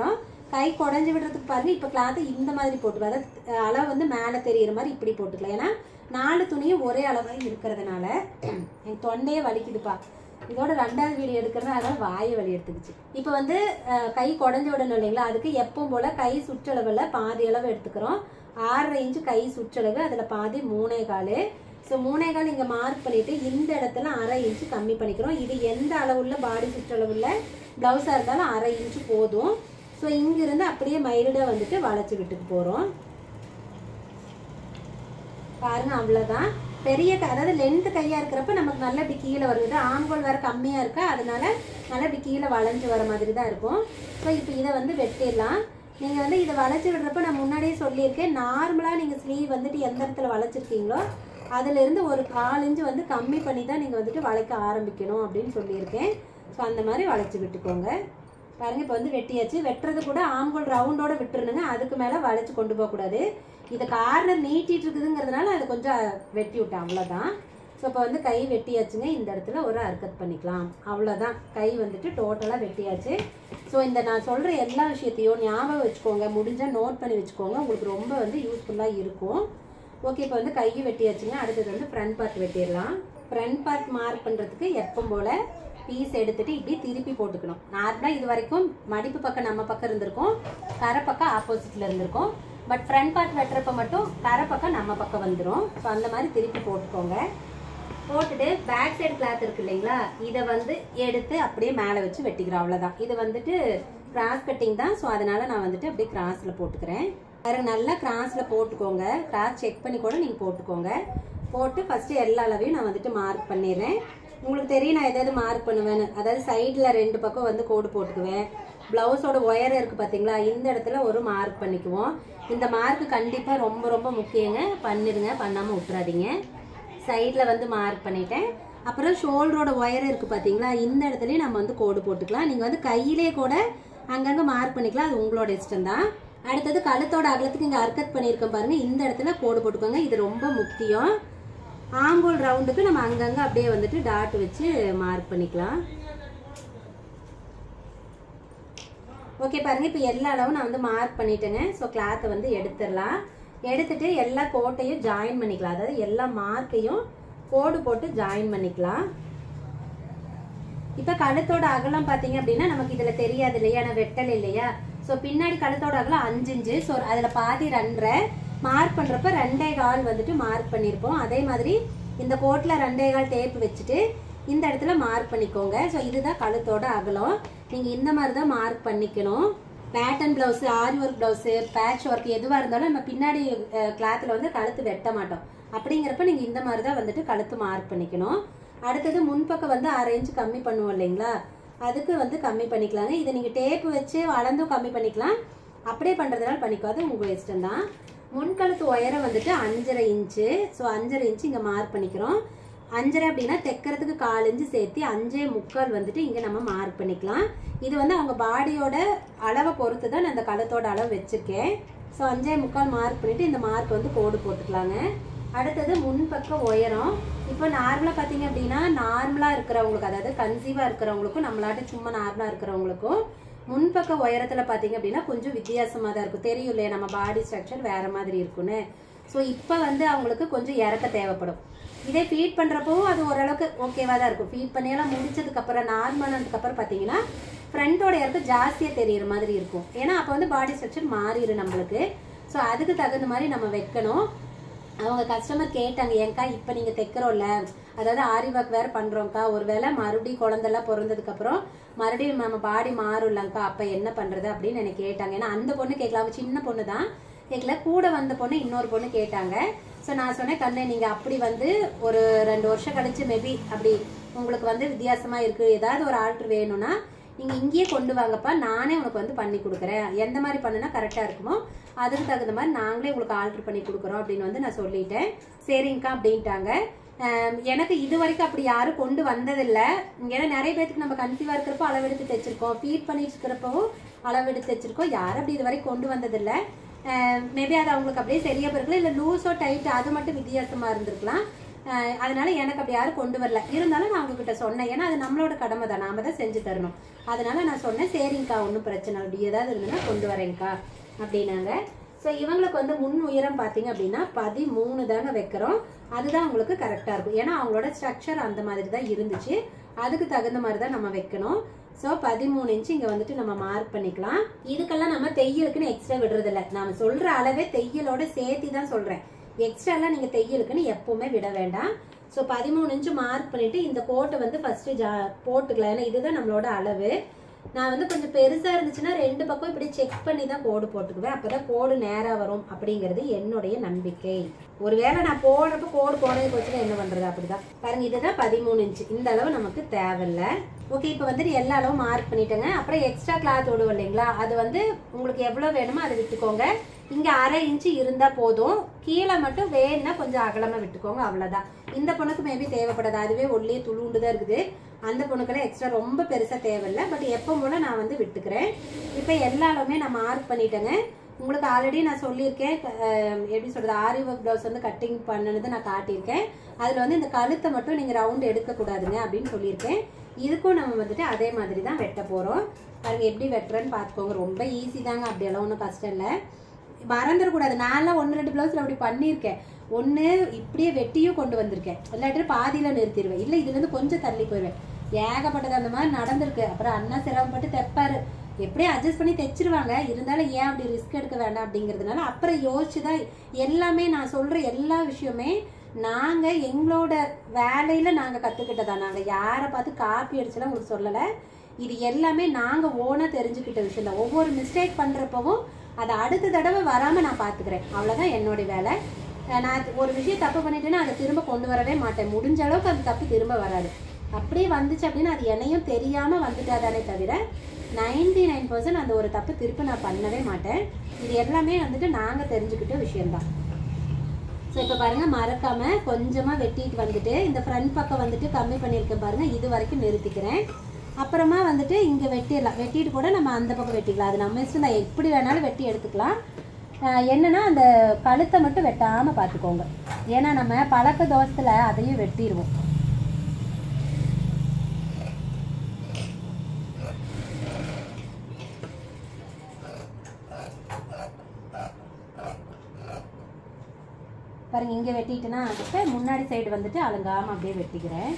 கை குடஞ்சி விடுறதுக்கு பாருங்க இப்போ கிளாத்தை இந்த மாதிரி போட்டுக்கலாம் அதாவது அஹ், அளவு வந்து மேலே தெரியிற மாதிரி இப்படி போட்டுக்கலாம் ஏன்னா நாலு துணியும் ஒரே அளவாக இருக்கிறதுனால என் தொண்டையே வலிக்குதுப்பா இதோட ரெண்டாவது வீடியோ எடுக்கிறது அதனால வாயை வலி எடுத்துக்கிச்சு இப்போ வந்து அஹ், கை குடஞ்சி விடணும் இல்லைங்களா அதுக்கு எப்பவும் போல கை சுற்றளவில் பாதி அளவு எடுத்துக்கிறோம் ஆறரை இன்ச்சு கை சுற்றளவு அதில் பாதி மூணே கால் ஸோ மூணே கால் இங்கே மார்க் பண்ணிட்டு இந்த இடத்துல அரை இன்ச்சு கம்மி பண்ணிக்கிறோம் இது எந்த அளவுள்ள பாடி சுற்றளவுள்ள ப்ளவுஸாக இருந்தாலும் அரை இன்ச்சு போதும் ஸோ இங்கிருந்து அப்படியே மைல்டாக வந்துட்டு வளைச்சி விட்டுக்கு போகிறோம் பாருங்க அவ்வளோதான் பெரிய க- அதாவது லென்த் கையாக இருக்கிறப்ப நமக்கு நல்லா இப்படி கீழே வருது ஆண்கள் வேற கம்மியாக இருக்கா அதனால நல்லா இப்படி கீழே வளைஞ்சு வர மாதிரி தான் இருக்கும் ஸோ இப்போ இதை வந்து வெட்டிடலாம் நீங்கள் வந்து இதை வளைச்சி விடுறப்ப நான் முன்னாடியே சொல்லியிருக்கேன் நார்மலாக நீங்கள் ஸ்லீவ் வந்துட்டு எந்த இடத்துல வளைச்சிருக்கீங்களோ அதுலேருந்து ஒரு கால் இன்ச்சு வந்து கம்மி பண்ணி தான் நீங்கள் வந்துட்டு வளைக்க ஆரம்பிக்கணும் அப்படின்னு சொல்லியிருக்கேன் ஸோ அந்த மாதிரி வளைச்சி விட்டுக்கோங்க பாருங்க இப்போ வந்து வெட்டியாச்சு வெட்டுறது கூட ஆம்கோல் ரவுண்டோட விட்டுருணுங்க அதுக்கு மேலே வளைச்சு கொண்டு போகக்கூடாது இது கார்னர் நீட்டிட்டு இருக்குதுங்கிறதுனால அதை கொஞ்சம் வெட்டி விட்டேன் அவ்வளோதான் ஸோ இப்போ வந்து கை வெட்டியாச்சுங்க இந்த இடத்துல ஒரு அர்க்கத் பண்ணிக்கலாம் அவ்வளோதான் கை வந்துட்டு டோட்டலாக வெட்டியாச்சு ஸோ இந்த நான் சொல்கிற எல்லா விஷயத்தையும் ஞாபகம் வச்சுக்கோங்க முடிஞ்சால் நோட் பண்ணி வச்சுக்கோங்க உங்களுக்கு ரொம்ப வந்து யூஸ்ஃபுல்லாக இருக்கும் ஓகே இப்போ வந்து கையும் வெட்டியாச்சுங்க அடுத்தது வந்து ஃப்ரண்ட் பார்ட் வெட்டிடலாம் ஃப்ரண்ட் பார்ட் மார்க் பண்ணுறதுக்கு எப்பவும் போல் பீஸ் எடுத்துட்டு இப்படி திருப்பி போட்டுக்கணும் நார்மலாக இது வரைக்கும் மடிப்பு பக்கம் நம்ம பக்கம் இருந்திருக்கும் கரை பக்கம் ஆப்போசிட்ல இருந்திருக்கும் பட் ஃப்ரண்ட் பார்ட் வெட்டுறப்ப மட்டும் கரை பக்கம் நம்ம பக்கம் வந்துடும் ஸோ அந்த மாதிரி திருப்பி போட்டுக்கோங்க போட்டுட்டு பேக் சைடு கிளாத் இருக்கு இல்லைங்களா இதை வந்து எடுத்து அப்படியே மேலே வச்சு வெட்டிக்கிறோம் அவ்வளோதான் இது வந்துட்டு கிராஸ் கட்டிங் தான் ஸோ அதனால நான் வந்துட்டு அப்படியே கிராஸில் போட்டுக்கிறேன் பாருங்க நல்லா கிராஸில் போட்டுக்கோங்க கிராஸ் செக் பண்ணி கூட நீங்கள் போட்டுக்கோங்க போட்டு ஃபஸ்ட்டு எல்லா அளவையும் நான் வந்துட்டு மார்க் பண்ணிடுறேன் உங்களுக்கு தெரியும் நான் எதாவது மார்க் பண்ணுவேன்னு அதாவது சைடில் ரெண்டு பக்கம் வந்து கோடு போட்டுக்குவேன் ப்ளவுஸோட ஒயர் இருக்குது பார்த்தீங்களா இந்த இடத்துல ஒரு மார்க் பண்ணிக்குவோம் இந்த மார்க் கண்டிப்பாக ரொம்ப ரொம்ப முக்கியங்க பண்ணிடுங்க பண்ணாமல் விட்டுறாதீங்க சைடில் வந்து மார்க் பண்ணிட்டேன் அப்புறம் ஷோல்டரோட ஒயர் இருக்குது பார்த்தீங்களா இந்த இடத்துலயும் நம்ம வந்து கோடு போட்டுக்கலாம் நீங்கள் வந்து கையிலே கூட அங்கங்கே மார்க் பண்ணிக்கலாம் அது உங்களோட இஷ்டம் தான் அடுத்தது கழுத்தோட அகலத்துக்கு இங்கே அர்க்கத் பண்ணியிருக்கோம் பாருங்க இந்த இடத்துல கோடு போட்டுக்கோங்க இது ரொம்ப முக்கியம் ஆங்கோல் ரவுண்டுக்கு நம்ம அங்கங்கே அப்படியே வந்துட்டு டாட் வச்சு மார்க் பண்ணிக்கலாம் ஓகே பாருங்க இப்போ எல்லா அளவும் நான் வந்து மார்க் பண்ணிட்டேங்க ஸோ கிளாத்தை வந்து எடுத்துடலாம் எடுத்துட்டு எல்லா கோட்டையும் ஜாயின் பண்ணிக்கலாம் அதாவது எல்லா மார்க்கையும் கோடு போட்டு ஜாயின் பண்ணிக்கலாம் இப்போ கழுத்தோட அகலம் பார்த்தீங்க அப்படின்னா நமக்கு இதில் தெரியாது இல்லையா நான் வெட்டல் இல்லையா ஸோ பின்னாடி கழுத்தோட அகலம் அஞ்சு இன்ச்சு ஸோ அதில் பாதி ரெண்டரை மார்க் பண்ணுறப்ப ரெண்டே கால் வந்துட்டு மார்க் பண்ணியிருப்போம் அதே மாதிரி இந்த கோட்டில் ரெண்டே கால் டேப் வச்சுட்டு இந்த இடத்துல மார்க் பண்ணிக்கோங்க ஸோ இதுதான் கழுத்தோட அகலம் நீங்கள் இந்த மாதிரி தான் மார்க் பண்ணிக்கணும் pattern blouse aari work blouse patch work எதுவாக இருந்தாலும் நம்ம பின்னாடி கிளாத்தில் வந்து கழுத்து வெட்ட மாட்டோம் அப்படிங்கிறப்ப நீங்கள் இந்த மாதிரி தான் வந்துட்டு கழுத்து மார்க் பண்ணிக்கணும் அடுத்தது முன்பக்கம் வந்து அரை இன்ச் கம்மி பண்ணுவோம் இல்லைங்களா அதுக்கு வந்து கம்மி பண்ணிக்கலாங்க இதை நீங்கள் டேப்பு வச்சு அளந்தும் கம்மி பண்ணிக்கலாம் அப்படியே பண்ணுறதுனால பண்ணிக்கோ அது உங்கள் இஷ்டம் தான் முன்கழுத்து உயரம் வந்துட்டு அஞ்சரை இன்ச்சு ஸோ அஞ்சரை இன்ச்சு இங்கே மார்க் பண்ணிக்கிறோம் அஞ்சரை அப்படின்னா தைக்கிறதுக்கு கால் இன்ச்சு சேர்த்து அஞ்சே முக்கால் வந்துட்டு இங்கே நம்ம மார்க் பண்ணிக்கலாம் இது வந்து அவங்க பாடியோட அளவை பொறுத்து தான் நான் இந்த கழுத்தோட அளவு வச்சுருக்கேன் ஸோ அஞ்சே முக்கால் மார்க் பண்ணிட்டு இந்த மார்க் வந்து கோடு போட்டுக்கலாங்க அடுத்தது முன்பக்க உயரம் இப்போ நார்மலாக பார்த்தீங்க அப்படின்னா நார்மலாக இருக்கிறவங்களுக்கு அதாவது கன்சீவாக இருக்கிறவங்களுக்கும் நம்மளாட்ட சும்மா நார்மலாக இருக்கிறவங்களுக்கும் முன்பக்க உயரத்தில் பார்த்தீங்க அப்படின்னா கொஞ்சம் வித்தியாசமாக தான் இருக்கும் தெரியும் இல்லையா நம்ம பாடி ஸ்ட்ரக்சர் வேற மாதிரி இருக்குன்னு ஸோ இப்போ வந்து அவங்களுக்கு கொஞ்சம் இறக்க தேவைப்படும் இதே ஃபீட் பண்ணுறப்பவும் அது ஓரளவுக்கு ஓகேவாக தான் இருக்கும் ஃபீட் பண்ணியெல்லாம் முடிச்சதுக்கப்புறம் நார்மலானதுக்கப்புறம் பார்த்தீங்கன்னா ஃப்ரண்ட்டோட இறக்கம் ஜாஸ்தியாக தெரியுற மாதிரி இருக்கும் ஏன்னா அப்போ வந்து பாடி ஸ்ட்ரக்சர் மாறிடும் நம்மளுக்கு ஸோ அதுக்கு தகுந்த மாதிரி நம்ம வைக்கணும் அவங்க கஸ்டமர் கேட்டாங்க ஏன்க்கா இப்போ நீங்கள் தைக்கிறோம்ல அதாவது ஆரி ஒர்க் வேறு பண்ணுறோம்க்கா ஒருவேளை மறுபடியும் குழந்தெல்லாம் பிறந்ததுக்கப்புறம் மறுபடியும் நம்ம பாடி மாறும்லங்க்கா அப்போ என்ன பண்ணுறது அப்படின்னு எனக்கு கேட்டாங்க ஏன்னா அந்த பொண்ணு கேட்கல அவங்க சின்ன பொண்ணு தான் கேட்கல கூட வந்த பொண்ணு இன்னொரு பொண்ணு கேட்டாங்க ஸோ நான் சொன்னேன் கண்ணே நீங்கள் அப்படி வந்து ஒரு ரெண்டு வருஷம் கழிச்சு மேபி அப்படி உங்களுக்கு வந்து வித்தியாசமாக இருக்குது ஏதாவது ஒரு ஆல்ட்ரு வேணும்னா நீங்கள் இங்கேயே கொண்டு வாங்கப்பா நானே உனக்கு வந்து பண்ணி கொடுக்குறேன் எந்த மாதிரி பண்ணுனா கரெக்டாக இருக்குமோ அதுக்கு தகுந்த மாதிரி நாங்களே உங்களுக்கு ஆல்ட்ரு பண்ணி கொடுக்குறோம் அப்படின்னு வந்து நான் சொல்லிட்டேன் சரிங்கக்கா அப்படின்ட்டாங்க ஆம், எனக்கு இது வரைக்கும் அப்படி யாரும் கொண்டு வந்ததில்லை ஏன்னா நிறைய பேருக்கு நம்ம கன்சீவாக இருக்கிறப்போ அளவெடுத்து தைச்சிருக்கோம் ஃபீட் பண்ணிட்டு இருக்கிறப்பவும் அளவெடுத்து தைச்சிருக்கோம் யாரும் அப்படி இது வரைக்கும் கொண்டு வந்ததில்லை மேபி அது அவங்களுக்கு அப்படியே சரியா போயிருக்கலாம் இல்லை லூஸோ டைட் அது மட்டும் வித்தியாசமாக இருந்திருக்கலாம் அஹ் அதனால எனக்கு அப்படி யாரும் கொண்டு வரல இருந்தாலும் நான் உங்ககிட்ட சொன்னேன் ஏன்னா அது நம்மளோட கடமை தான் நாம தான் செஞ்சு தரணும் அதனால நான் சொன்னேன் சரிங்கக்கா ஒன்றும் பிரச்சனை இல்லை. அப்படி ஏதாவது இருந்ததுன்னா கொண்டு வரேங்க்கா அப்படின்னாங்க ஸோ இவங்களுக்கு வந்து முன் உயரம் பார்த்தீங்க அப்படின்னா பதிமூணு தாங்க வைக்கிறோம் அதுதான் உங்களுக்கு கரெக்டாக இருக்கும் ஏன்னா அவங்களோட ஸ்ட்ரக்சர் அந்த மாதிரி தான் இருந்துச்சு அதுக்கு தகுந்த மாதிரி தான் நம்ம வைக்கணும் ஸோ பதிமூணு இன்ச்சு இங்கே வந்துட்டு நம்ம மார்க் பண்ணிக்கலாம் இதுக்கெல்லாம் நம்ம தையலுக்குன்னு எக்ஸ்ட்ரா விடுறதில்ல நாம சொல்ற அளவே தையலோட சேர்த்து தான் சொல்றேன் எக்ஸ்ட்ராலாம் நீங்கள் தையலுக்குன்னு எப்பவுமே விட வேண்டாம் ஸோ பதிமூணு இன்ச்சு மார்க் பண்ணிட்டு இந்த கோட்டை வந்து ஃபர்ஸ்ட் ஜா போட்டுக்கலாம் ஏன்னா இதுதான் நம்மளோட அளவு நான் வந்து கொஞ்சம் பெருசா இருந்துச்சுன்னா ரெண்டு பக்கம் இப்படி செக் பண்ணி தான் கோடு போட்டுக்குவேன் அப்பதான் கோடு நேரா வரும் அப்படிங்கிறது என்னுடைய நம்பிக்கை ஒருவேளை நான் போடுறப்ப கோடு போனது போச்சுன்னா என்ன பண்றது அப்படிதான் பாருங்க இதுதான் பதிமூணு இன்ச்சு இந்த அளவு நமக்கு தேவையில்ல ஓகே இப்போ வந்துட்டு எல்லா அளவும் மார்க் பண்ணிட்டேங்க அப்புறம் எக்ஸ்ட்ரா கிளாத் விடுவோம் இல்லைங்களா அது வந்து உங்களுக்கு எவ்வளோ வேணுமோ அதை விட்டுக்கோங்க இங்க அரை இன்ச்சு இருந்தா போதும் கீழே மட்டும் வேணும்னா கொஞ்சம் அகலமா விட்டுக்கோங்க அவ்வளவுதான் இந்த பொண்ணுக்கு மேபி தேவைப்படாது அதுவே ஒல்லியே துளுண்டு தான் இருக்குது அந்த பொண்ணுக்கெல்லாம் எக்ஸ்ட்ரா ரொம்ப பெருசா தேவையில்லை பட் எப்போ போல நான் வந்து விட்டுக்கிறேன் இப்போ எல்லா அளவுமே நான் மார்க் பண்ணிட்டேங்க உங்களுக்கு ஆல்ரெடி நான் சொல்லியிருக்கேன் அஹ், எப்படி சொல்றது ஆரி ஒர்க் ப்ளவுஸ் வந்து கட்டிங் பண்ணது நான் காட்டியிருக்கேன் அதுல வந்து இந்த கழுத்தை மட்டும் நீங்க ரவுண்ட் எடுக்க கூடாதுங்க அப்படின்னு சொல்லியிருக்கேன் இதுக்கும் நம்ம வந்துட்டு அதே மாதிரி தான் வெட்ட போறோம் பாருங்க எப்படி வெட்டுறேன்னு பார்த்துக்கோங்க ரொம்ப ஈஸி தாங்க அப்படியெல்லாம் ஒன்றும் கஷ்டம் இல்லை மறந்துடக்கூடாது நான்லாம் ஒன்று ரெண்டு ப்ளவுஸில் அப்படி பண்ணியிருக்கேன் ஒன்று இப்படியே வெட்டியும் கொண்டு வந்திருக்கேன் இல்லாட்டி பாதியில் நிறுத்திடுவேன் இல்லை இதுலேருந்து கொஞ்சம் தள்ளி போயிடுவேன் ஏகப்பட்டது அந்த மாதிரி நடந்திருக்கு அப்புறம் அண்ணா சிரமப்பட்டு தைப்பாரு எப்படியும் அட்ஜஸ்ட் பண்ணி தைச்சிருவாங்க இருந்தாலும் ஏன் அப்படி ரிஸ்க் எடுக்க வேண்டாம் அப்படிங்கிறதுனால அப்புறம் யோசிச்சு தான் எல்லாமே நான் சொல்கிற எல்லா விஷயமே நாங்கள் எங்களோட வேலையில் நாங்கள் கற்றுக்கிட்டதா நாங்கள் யாரை பார்த்து காப்பி அடிச்சுலாம் உங்களுக்கு சொல்லலை இது எல்லாமே நாங்கள் ஓனாக தெரிஞ்சுக்கிட்ட விஷயம் தான் ஒவ்வொரு மிஸ்டேக் பண்ணுறப்பவும் அதை அடுத்த தடவை வராமல் நான் பார்த்துக்கிறேன் அவ்வளோதான் என்னுடைய வேலை அஹ் நான் ஒரு விஷயம் தப்பு பண்ணிட்டேன்னா அதை திரும்ப கொண்டு வரவே மாட்டேன் முடிஞ்ச அளவுக்கு அந்த தப்பு திரும்ப வராது அப்படியே வந்துச்சு அப்படின்னா அது என்னையும் தெரியாமல் வந்துட்டாதானே தவிர நைன்டி நைன் பர்சன்ட் அந்த ஒரு தப்பு திருப்பி நான் பண்ணவே மாட்டேன் இது எல்லாமே வந்துட்டு நாங்கள் தெரிஞ்சுக்கிட்ட விஷயம்தான் ஸோ இப்போ பாருங்க மறக்காம கொஞ்சமா வெட்டிட்டு வந்துட்டு இந்த ஃப்ரண்ட் பக்கம் வந்துட்டு கம்மி பண்ணியிருக்கேன் பாருங்க இது வரைக்கும் நிறுத்திக்கிறேன் அப்புறமா வந்துட்டு இங்க வெட்டிடலாம் வெட்டிட்டு கூட நம்ம அந்த பக்கம் வெட்டிக்கலாம் அது நம்ம இஷ்டம் தான் எப்படி வேணாலும் வெட்டி எடுத்துக்கலாம் ஆஹ் என்னன்னா அந்த கழுத்தை மட்டும் வெட்டாம பார்த்துக்கோங்க ஏன்னா நம்ம பழக்க தோசத்துல அதையும் வெட்டிடுவோம் பாருங்க இங்க வெட்டிட்டேன்னா இப்போ முன்னாடி சைடு வந்துட்டு அலங்காம அப்படியே வெட்டிக்கிறேன்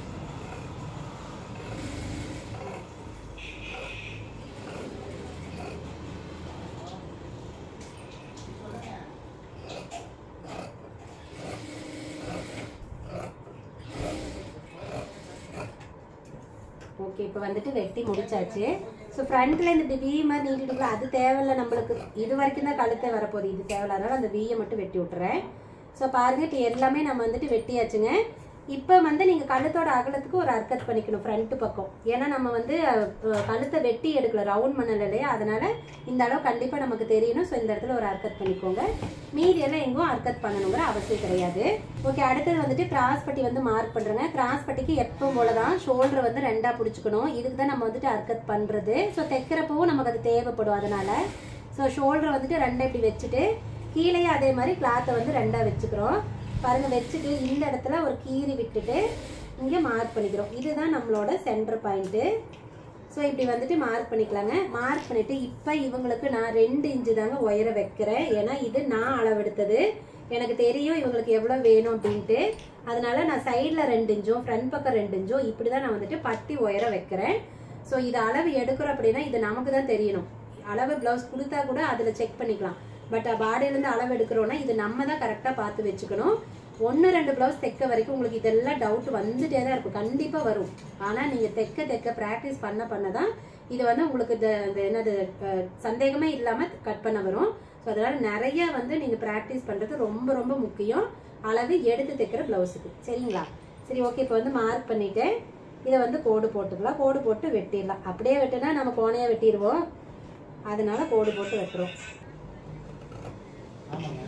ஓகே இப்போ வந்துட்டு வெட்டி முடிச்சாச்சு ஸோ ஃப்ரண்ட்ல இந்த வி மாதிரி நீட்டிட்டுங்களா அது தேவையில்ல நம்மளுக்கு இது வரைக்கும் தான் கழுத்தை வரப்போகுது இது தேவையில்ல அதனால அந்த வீயை மட்டும் வெட்டி விட்டுறேன் ஸோ பாருங்க இப்போ எல்லாமே நம்ம வந்துட்டு வெட்டியாச்சுங்க இப்போ வந்து நீங்கள் கழுத்தோட அகலத்துக்கு ஒரு அர்க்கத் பண்ணிக்கணும் ஃப்ரண்ட் பக்கம் ஏன்னா நம்ம வந்து அஹ், கழுத்தை வெட்டி எடுக்கல ரவுண்ட் பண்ணல இல்லையா அதனால இந்த அளவு கண்டிப்பாக நமக்கு தெரியணும் ஸோ இந்த இடத்துல ஒரு அர்க்கத் பண்ணிக்கோங்க மீதி எல்லாம் எங்கும் அர்க்கத் பண்ணணுங்கிற அவசியம் கிடையாது ஓகே அடுத்தது வந்துட்டு கிராஸ் பட்டி வந்து மார்க் பண்ணுறேங்க கிராஸ் பட்டிக்கு எப்பவும் போல தான் ஷோல்டரை வந்து ரெண்டாக பிடிச்சிக்கணும் இதுக்கு தான் நம்ம வந்துட்டு அர்க்கத் பண்ணுறது ஸோ தைக்கிறப்பவும் நமக்கு அது தேவைப்படும் அதனால ஸோ ஷோல்டரை வந்துட்டு ரெண்டா இப்படி வச்சுட்டு கீழேயே அதே மாதிரி கிளாத்தை வந்து ரெண்டா வச்சுக்கிறோம் பாருங்க வச்சுட்டு இந்த இடத்துல ஒரு கீறி விட்டுட்டு இங்கே மார்க் பண்ணிக்கிறோம் இதுதான் நம்மளோட சென்டர் பாயிண்ட்டு ஸோ இப்படி வந்துட்டு மார்க் பண்ணிக்கலாங்க மார்க் பண்ணிட்டு இப்போ இவங்களுக்கு நான் ரெண்டு இன்ச்சு தாங்க உயர வைக்கிறேன் ஏன்னா இது நான் அளவெடுத்தது எனக்கு தெரியும் இவங்களுக்கு எவ்வளோ வேணும் அப்படின்ட்டு அதனால நான் சைடில் ரெண்டு இன்ச்சும் ஃப்ரண்ட் பக்கம் ரெண்டு இன்ச்சும் இப்படி தான் நான் வந்துட்டு பட்டி உயர வைக்கிறேன் ஸோ இது அளவு எடுக்கிறோம் அப்படின்னா இது நமக்கு தான் தெரியணும் அளவு ப்ளவுஸ் கொடுத்தா கூட அதில் செக் பண்ணிக்கலாம் பட் பாடியிலேருந்து அளவு எடுக்கிறோன்னா இது நம்ம தான் கரெக்டாக பார்த்து வச்சுக்கணும் ஒன்று ரெண்டு ப்ளவுஸ் தைக்க வரைக்கும் உங்களுக்கு இதெல்லாம் டவுட் வந்துட்டே தான் இருக்கும் கண்டிப்பாக வரும் ஆனால் நீங்கள் தைக்க தைக்க ப்ராக்டிஸ் பண்ண பண்ண தான் இது வந்து உங்களுக்கு இந்த இந்த என்னது அஹ், சந்தேகமே இல்லாமல் கட் பண்ண வரும் ஸோ அதனால் நிறைய வந்து நீங்கள் ப்ராக்டிஸ் பண்ணுறது ரொம்ப ரொம்ப முக்கியம் அளவு எடுத்து தைக்கிற ப்ளவுஸுக்கு சரிங்களா சரி ஓகே இப்போ வந்து மார்க் பண்ணிவிட்டு இதை வந்து கோடு போட்டுக்கலாம் கோடு போட்டு வெட்டிடலாம் அப்படியே வெட்டினா நம்ம கோணையாக வெட்டிடுவோம் அதனால கோடு போட்டு வெட்டுறோம் ஆமாங்க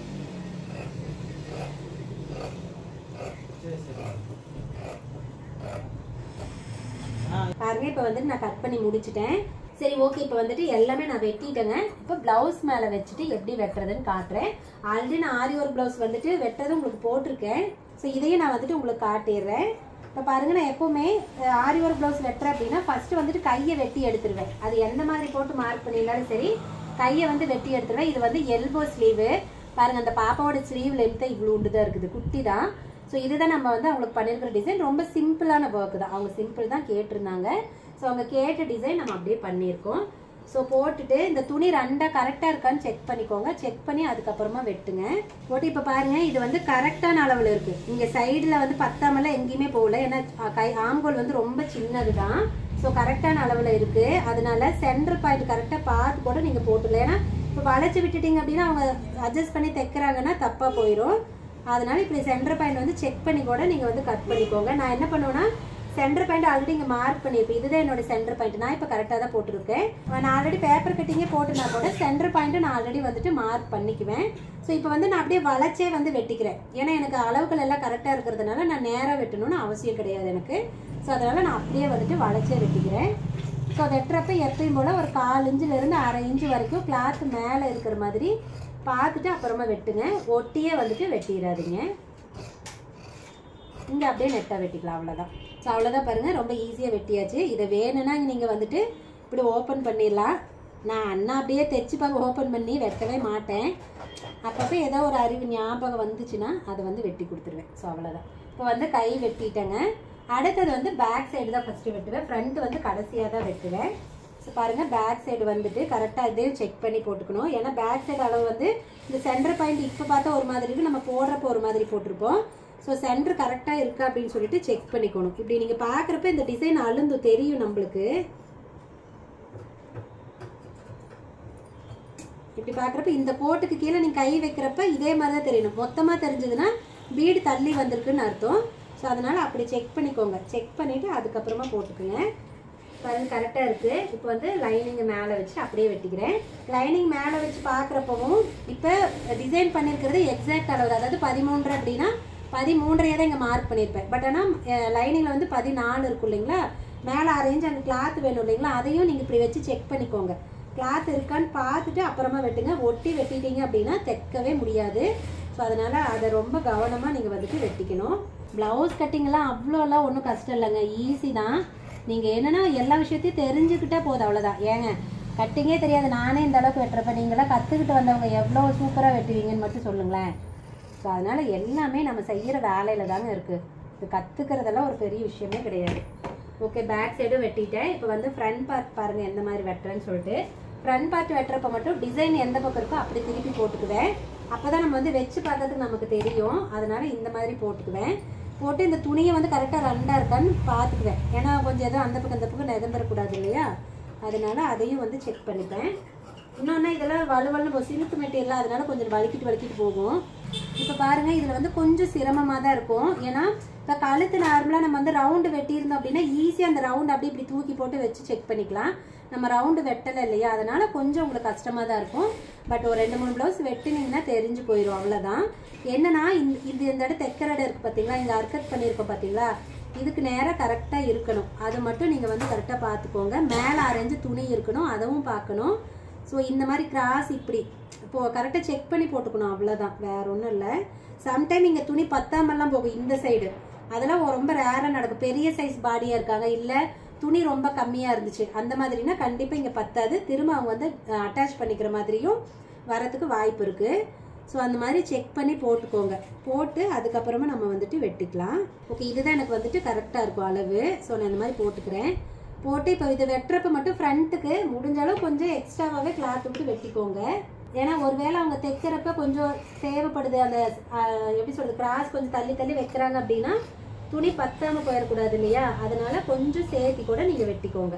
சரி சரி ஆ பாருங்க இப்போ வந்துட்டு நான் கட் பண்ணி முடிச்சிட்டேன் சரி ஓகே இப்போ வந்துட்டு எல்லாமே நான் வெட்டிட்டேங்க இப்போ பிளவுஸ் மேலே வச்சுட்டு எப்படி வெட்டுறதுன்னு காட்டுறேன் ஆல்ரெடி நான் ஆரி ஒரு பிளவுஸ் வந்துட்டு வெட்டுறது உங்களுக்கு போட்டிருக்கேன் ஸோ இதையும் நான் வந்துட்டு உங்களுக்கு காட்டிடுறேன் இப்போ பாருங்க நான் எப்போவுமே ஆரி ஒர்க் ப்ளவுஸ் வெட்டுறேன் அப்படின்னா ஃபர்ஸ்ட் வந்துட்டு கையை வெட்டி எடுத்துருவேன் அது எந்த மாதிரி போட்டு மார்க் பண்ணியிருந்தாலும் சரி கையை வந்து வெட்டி எடுத்துருவேன் இது வந்து எல்போ ஸ்லீவு பாருங்க அந்த பாப்பாவோட ஸ்லீவ் லென்த்து இவ்வளோ உண்டு தான் இருக்குது குட்டி தான் ஸோ இதுதான் நம்ம வந்து அவங்களுக்கு பண்ணியிருக்கிற டிசைன் ரொம்ப சிம்பிளான ஒர்க் தான் அவங்க சிம்பிள் தான் கேட்டிருந்தாங்க ஸோ அவங்க கேட்ட டிசைன் நம்ம அப்படியே பண்ணியிருக்கோம் ஸோ போட்டுட்டு இந்த துணி ரெண்டா கரெக்டாக இருக்கான்னு செக் பண்ணிக்கோங்க செக் பண்ணி அதுக்கப்புறமா வெட்டுங்க போட்டு இப்போ பாருங்க இது வந்து கரெக்டான அளவில் இருக்கு இங்கே சைடில் வந்து பத்தாமலாம் எங்கேயுமே போகல ஏன்னா அஹ், கை ஆம்கோல் வந்து ரொம்ப சின்னது தான் ஸோ கரெக்டான அளவில் இருக்கு அதனால சென்டர் பாயிண்ட் கரெக்டாக பார்த்து கூட நீங்கள் போட்டுடலாம் ஏன்னா இப்போ வளைச்சு விட்டுட்டீங்க அப்படின்னா அவங்க அட்ஜஸ்ட் பண்ணி தைக்கிறாங்கன்னா தப்பாக போயிடும் அதனால இப்படி சென்டர் பாயிண்ட் வந்து செக் பண்ணி கூட நீங்கள் வந்து கட் பண்ணிக்கோங்க நான் என்ன பண்ணுவேன்னா சென்டர் பாயிண்ட் ஆல்ரெடி இங்கே மார்க் பண்ணியிருப்பேன் இதுதான் என்னோட சென்டர் பாயிண்ட் நான் இப்போ கரெக்டாக தான் போட்டிருக்கேன் நான் ஆல்ரெடி பேப்பர் கட்டிங்கே போட்டுனா கூட சென்டர் பாயிண்ட் நான் ஆல்ரெடி வந்துட்டு மார்க் பண்ணிக்குவேன் ஸோ இப்போ வந்து நான் அப்படியே வளைச்சே வந்து வெட்டிக்கிறேன் ஏன்னா எனக்கு அளவுகள் எல்லாம் கரெக்டாக இருக்கிறதுனால நான் நேராக வெட்டணும்னு அவசியம் கிடையாது எனக்கு ஸோ அதனால் நான் அப்படியே வந்துட்டு வளைச்சே வெட்டிக்கிறேன் ஸோ வெட்டுறப்ப எப்பயும் போல் ஒரு கால் இன்ச்சுலேருந்து அரை இன்ச்சு வரைக்கும் கிளாத் மேலே இருக்கிற மாதிரி பார்த்துட்டு அப்புறமா வெட்டுங்க ஒட்டியே வந்துட்டு வெட்டிடாதீங்க இங்கே அப்படியே நெட்டாக வெட்டிக்கலாம் அவ்வளோதான் ஸோ அவ்வளோதான் பாருங்கள் ரொம்ப ஈஸியாக வெட்டியாச்சு இதை வேணும்னா நீங்கள் வந்துட்டு இப்படி ஓப்பன் பண்ணிடலாம் நான் அண்ணா அப்படியே தைச்சு பார்க்க ஓப்பன் பண்ணி வெட்டவே மாட்டேன் அப்பப்போ ஏதோ ஒரு அறிவு ஞாபகம் வந்துச்சுன்னா அதை வந்து வெட்டி கொடுத்துருவேன் ஸோ அவ்வளோதான் இப்போ வந்து கை வெட்டிட்டேங்க அடுத்தது வந்து பேக் சைடு தான் ஃபஸ்ட்டு வெட்டுவேன் ஃப்ரண்ட் வந்து கடைசியாக தான் வெட்டுவேன் ஸோ பாருங்கள் பேக் சைடு வந்துட்டு கரெக்டாக இதையும் செக் பண்ணி போட்டுக்கணும் ஏன்னா பேக் சைடு அளவு வந்து இந்த சென்டர் பாயிண்ட் இப்போ பார்த்தா ஒரு மாதிரி இருக்கு நம்ம போடுறப்போ ஒரு மாதிரி போட்டிருப்போம் ஸோ சென்டர் கரெக்டாக இருக்கா அப்படின்னு சொல்லிட்டு செக் பண்ணிக்கணும் இப்படி நீங்கள் பார்க்குறப்ப இந்த டிசைன் அழுந்து தெரியும் நம்மளுக்கு இப்படி பார்க்குறப்ப இந்த கோட்டுக்கு கீழே நீங்கள் கை வைக்கிறப்ப இதே மாதிரி தான் தெரியணும் மொத்தமாக தெரிஞ்சதுன்னா பீடு தள்ளி வந்திருக்குன்னு அர்த்தம் ஸோ அதனால் அப்படி செக் பண்ணிக்கோங்க செக் பண்ணிவிட்டு அதுக்கப்புறமா போட்டுக்குங்க பாருங்க கரெக்டாக இருக்குது இப்போ வந்து லைனிங்கை மேலே வச்சு அப்படியே வெட்டிக்கிறேன் லைனிங் மேலே வச்சு பார்க்குறப்பவும் இப்போ டிசைன் பண்ணியிருக்கிறது எக்ஸாக்ட் அளவு தான். அதாவது பதிமூன்று அப்படின்னா பதிமூன்றையே தான் இங்கே மார்க் பண்ணியிருப்பேன் பட் ஆனால் லைனிங்கில் வந்து பதினாலு இருக்கும் இல்லைங்களா மேலே அரேஞ்ச் அந்த கிளாத் வேணும் இல்லைங்களா அதையும் நீங்கள் இப்படி வச்சு செக் பண்ணிக்கோங்க கிளாத் இருக்கான்னு பார்த்துட்டு அப்புறமா வெட்டுங்க ஒட்டி வெட்டிட்டீங்க அப்படின்னா தைக்கவே முடியாது ஸோ அதனால் அதை ரொம்ப கவனமாக நீங்கள் வந்துட்டு வெட்டிக்கணும் ப்ளவுஸ் கட்டிங்லாம் அவ்வளோலாம் ஒன்றும் கஷ்டம் இல்லைங்க ஈஸி தான் நீங்கள் என்னென்னா எல்லா விஷயத்தையும் தெரிஞ்சுக்கிட்டே போதும் அவ்வளோதான் ஏங்க கட்டிங்கே தெரியாது நானே இந்த அளவுக்கு வெட்டுறப்ப நீங்களாம் கற்றுக்கிட்டு வந்தவங்க எவ்வளோ சூப்பராக வெட்டுவீங்கன்னு மட்டும் சொல்லுங்களேன் ஸோ அதனால் எல்லாமே நம்ம செய்கிற வேலையில் தாங்க இருக்குது இது கற்றுக்கிறதெல்லாம் ஒரு பெரிய விஷயமே கிடையாது ஓகே பேக் சைடும் வெட்டிட்டேன் இப்போ வந்து ஃப்ரண்ட் பார்ட் பாருங்கள் எந்த மாதிரி வெட்டுறேன்னு சொல்லிட்டு ஃப்ரண்ட் பார்ட் வெட்டுறப்ப மட்டும் டிசைன் எந்த பக்கம் இருக்கோ அப்படி திருப்பி போட்டுக்குவேன் அப்போ தான் நம்ம வந்து வச்சு பார்க்கறதுக்கு நமக்கு தெரியும் அதனால இந்த மாதிரி போட்டுக்குவேன் போட்டு இந்த துணியை வந்து கரெக்டாக ரெண்டாக இருக்கான்னு பார்த்துக்குவேன் ஏன்னா கொஞ்சம் ஏதோ அந்த பக்கம் இந்த பக்கம் நிகந்துடக்கூடாது இல்லையா அதனால அதையும் வந்து செக் பண்ணிப்பேன் இன்னொன்று இதெல்லாம் வலுவலுன்னு சில்க் மெட்டீரியல் அதனால கொஞ்சம் வலிக்கிட்டு வலிக்கிட்டு போகும் இப்போ பாருங்க இதில் வந்து கொஞ்சம் சிரமமாக தான் இருக்கும் ஏன்னா இப்போ கழுத்து நார்மலாக நம்ம வந்து ரவுண்டு வெட்டியிருந்தோம் அப்படின்னா ஈஸியாக அந்த ரவுண்டு அப்படியே இப்படி தூக்கி போட்டு வச்சு செக் பண்ணிக்கலாம் நம்ம ரவுண்டு வெட்டலை இல்லையா அதனால கொஞ்சம் உங்களுக்கு கஷ்டமாக தான் இருக்கும் பட் ஒரு ரெண்டு மூணு ப்ளவுஸ் வெட்டினீங்கன்னா தெரிஞ்சு போயிடும் அவ்வளோதான் என்னன்னா இந்த இது இந்த இடம் தைக்கிற இடம் இருக்குது பார்த்தீங்களா இங்கே அர்க்கட் பண்ணியிருக்கோம் பார்த்தீங்களா இதுக்கு நேராக கரெக்டாக இருக்கணும் அது மட்டும் நீங்கள் வந்து கரெக்டாக பார்த்துக்கோங்க மேலே அரைஞ்சு துணி இருக்கணும் அதுவும் பார்க்கணும் ஸோ இந்த மாதிரி கிராஸ் இப்படி இப்போ கரெக்டாக செக் பண்ணி போட்டுக்கணும் அவ்வளோதான் வேற ஒன்றும் இல்லை சம்டைம் இங்கே துணி பத்தாமல்லாம் போகும் இந்த சைடு அதெல்லாம் ரொம்ப ரேராக நடக்கும் பெரிய சைஸ் பாடியாக இருக்காங்க இல்லை துணி ரொம்ப கம்மியாக இருந்துச்சு அந்த மாதிரினா கண்டிப்பாக இங்கே பத்தாது திரும்ப அவங்க வந்து அட்டாச் பண்ணிக்கிற மாதிரியும் வரத்துக்கு வாய்ப்பு இருக்குது ஸோ அந்த மாதிரி செக் பண்ணி போட்டுக்கோங்க போட்டு அதுக்கப்புறமா நம்ம வந்துட்டு வெட்டிக்கலாம் ஓகே இதுதான் எனக்கு வந்துட்டு கரெக்டாக இருக்கும் அளவு ஸோ நான் இந்த மாதிரி போட்டுக்கிறேன் போட்டு இப்போ இது வெட்டுறப்ப மட்டும் ஃப்ரண்ட்டுக்கு முடிஞ்ச அளவு கொஞ்சம் எக்ஸ்ட்ராவாகவே கிளாத் விட்டு வெட்டிக்கோங்க ஏன்னா ஒருவேளை அவங்க தைக்கிறப்ப கொஞ்சம் தேவைப்படுது அந்த ஆஹ், எப்படி சொல்றது கிராஸ் கொஞ்சம் தள்ளி தள்ளி வைக்கிறாங்க அப்படின்னா துணி பத்தாம போயிடக்கூடாது இல்லையா அதனால கொஞ்சம் சேர்த்தி கூட நீங்க வெட்டிக்கோங்க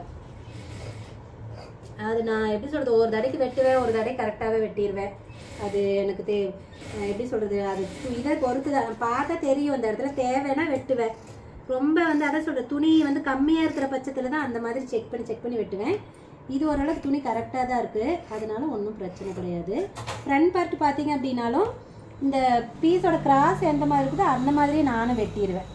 அது நான் எப்படி சொல்றது ஒரு தடைக்கு வெட்டுவேன் ஒரு தடவை கரெக்டாகவே வெட்டிடுவேன் அது எனக்கு தே அஹ் எப்படி சொல்றது அது து- இதை பொறுத்து தான் பார்த்தா தெரியும் அந்த இடத்துல தேவைன்னா வெட்டுவேன் ரொம்ப வந்து அதான் சொல்ற துணி வந்து கம்மியாக இருக்கிற பட்சத்தில் தான் அந்த மாதிரி செக் பண்ணி செக் பண்ணி வெட்டுவேன் இது ஓரளவுக்கு துணி கரெக்டாக தான் இருக்குது அதனால ஒன்றும் பிரச்சனை கிடையாது ஃப்ரண்ட் பார்ட் பார்த்தீங்க அப்படின்னாலும் இந்த பீஸோட கிராஸ் எந்த மாதிரி இருக்குதோ அந்த மாதிரி நானும் வெட்டிடுவேன்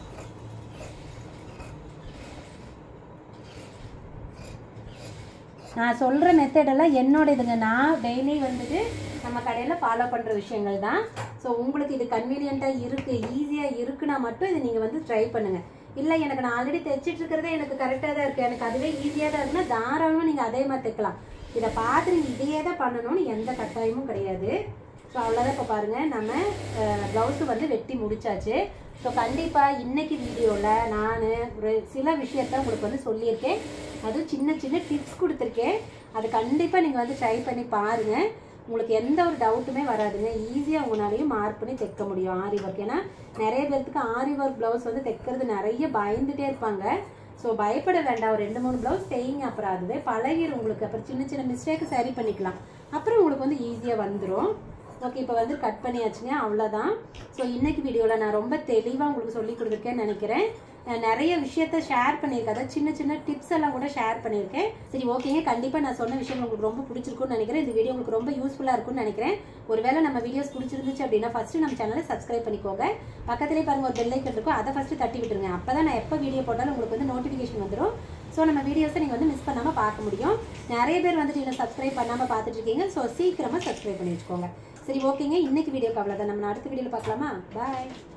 நான் சொல்கிற மெத்தடெல்லாம் என்னோட இதுங்க நான் டெய்லி வந்துட்டு நம்ம கடையில் ஃபாலோ பண்ணுற விஷயங்கள் தான் ஸோ உங்களுக்கு இது கன்வீனியண்ட்டாக இருக்குது ஈஸியாக இருக்குன்னா மட்டும் இதை நீங்கள் வந்து ட்ரை பண்ணுங்கள் இல்லை எனக்கு நான் ஆல்ரெடி தைச்சிட்டு இருக்கிறதே எனக்கு கரெக்டாக தான் இருக்குது எனக்கு அதுவே ஈஸியாக தான் இருக்குன்னா தாராளமாக நீங்கள் அதே மாதிரி தைக்கலாம் இதை பார்த்து நீங்கள் இதையே தான் பண்ணணும்னு எந்த கட்டாயமும் கிடையாது ஸோ அவ்வளோதான் இப்போ பாருங்கள் நம்ம ப்ளவுஸு வந்து வெட்டி முடிச்சாச்சு ஸோ கண்டிப்பாக இன்னைக்கு வீடியோவில் நான் ஒரு சில விஷயத்த உங்களுக்கு வந்து சொல்லியிருக்கேன் அதுவும் சின்ன சின்ன டிப்ஸ் கொடுத்துருக்கேன் அது கண்டிப்பாக நீங்கள் வந்து ட்ரை பண்ணி பாருங்கள் உங்களுக்கு எந்த ஒரு டவுட்டுமே வராதுங்க ஈஸியாக உங்களாலையும் மார்க் பண்ணி தைக்க முடியும் ஆரி ஒர்க் ஏன்னா நிறைய பேர்த்துக்கு ஆரி ஒர்க் ப்ளவுஸ் வந்து தைக்கிறது நிறைய பயந்துட்டே இருப்பாங்க ஸோ பயப்பட வேண்டாம் ஒரு ரெண்டு மூணு ப்ளவுஸ் தைங்க அப்புறம் அதுவே பழகிடும் உங்களுக்கு அப்புறம் சின்ன சின்ன மிஸ்டேக்கு சரி பண்ணிக்கலாம் அப்புறம் உங்களுக்கு வந்து ஈஸியாக வந்துடும் ஓகே இப்போ வந்து கட் பண்ணியாச்சுங்க அவ்வளோதான் ஸோ இன்னைக்கு வீடியோவில் நான் ரொம்ப தெளிவாக உங்களுக்கு சொல்லி கொடுத்துருக்கேன்னு நினைக்கிறேன் நான் நிறைய விஷயத்த ஷேர் பண்ணியிருக்கேன் அதாவது சின்ன சின்ன டிப்ஸ் எல்லாம் கூட ஷேர் பண்ணியிருக்கேன் சரி ஓகேங்க கண்டிப்பாக நான் சொன்ன விஷயம் உங்களுக்கு ரொம்ப பிடிச்சிருக்கும்னு நினைக்கிறேன் இந்த வீடியோ உங்களுக்கு ரொம்ப யூஸ்ஃபுல்லாக இருக்கும்னு நினைக்கிறேன் ஒருவேளை நம்ம வீடியோஸ் பிடிச்சிருந்துச்சு அப்படின்னா ஃபஸ்ட்டு நம்ம சேனலை சப்ஸ்கிரைப் பண்ணிக்கோங்க பக்கத்துலேயே பாருங்க ஒரு பெல் ஐக்கன் இருக்கும் அதை ஃபஸ்ட்டு தட்டி விட்டுருங்க அப்போ தான் நான் எப்போ வீடியோ போட்டாலும் உங்களுக்கு வந்து நோட்டிஃபிகேஷன் வந்துடும் ஸோ நம்ம வீடியோஸை நீங்கள் வந்து மிஸ் பண்ணாமல் பார்க்க முடியும் நிறைய பேர் வந்துட்டு இன்னும் சப்ஸ்கிரைப் பண்ணாமல் பார்த்துட்டு இருக்கீங்க ஸோ சீக்கிரமாக சப்ஸ்கிரைப் பண்ணி வச்சுக்கோங்க சரி ஓகேங்க இன்னைக்கு வீடியோக்கு அவ்வளோதான் நம்ம அடுத்த வீடியோவில் பார்க்கலாமா பாய்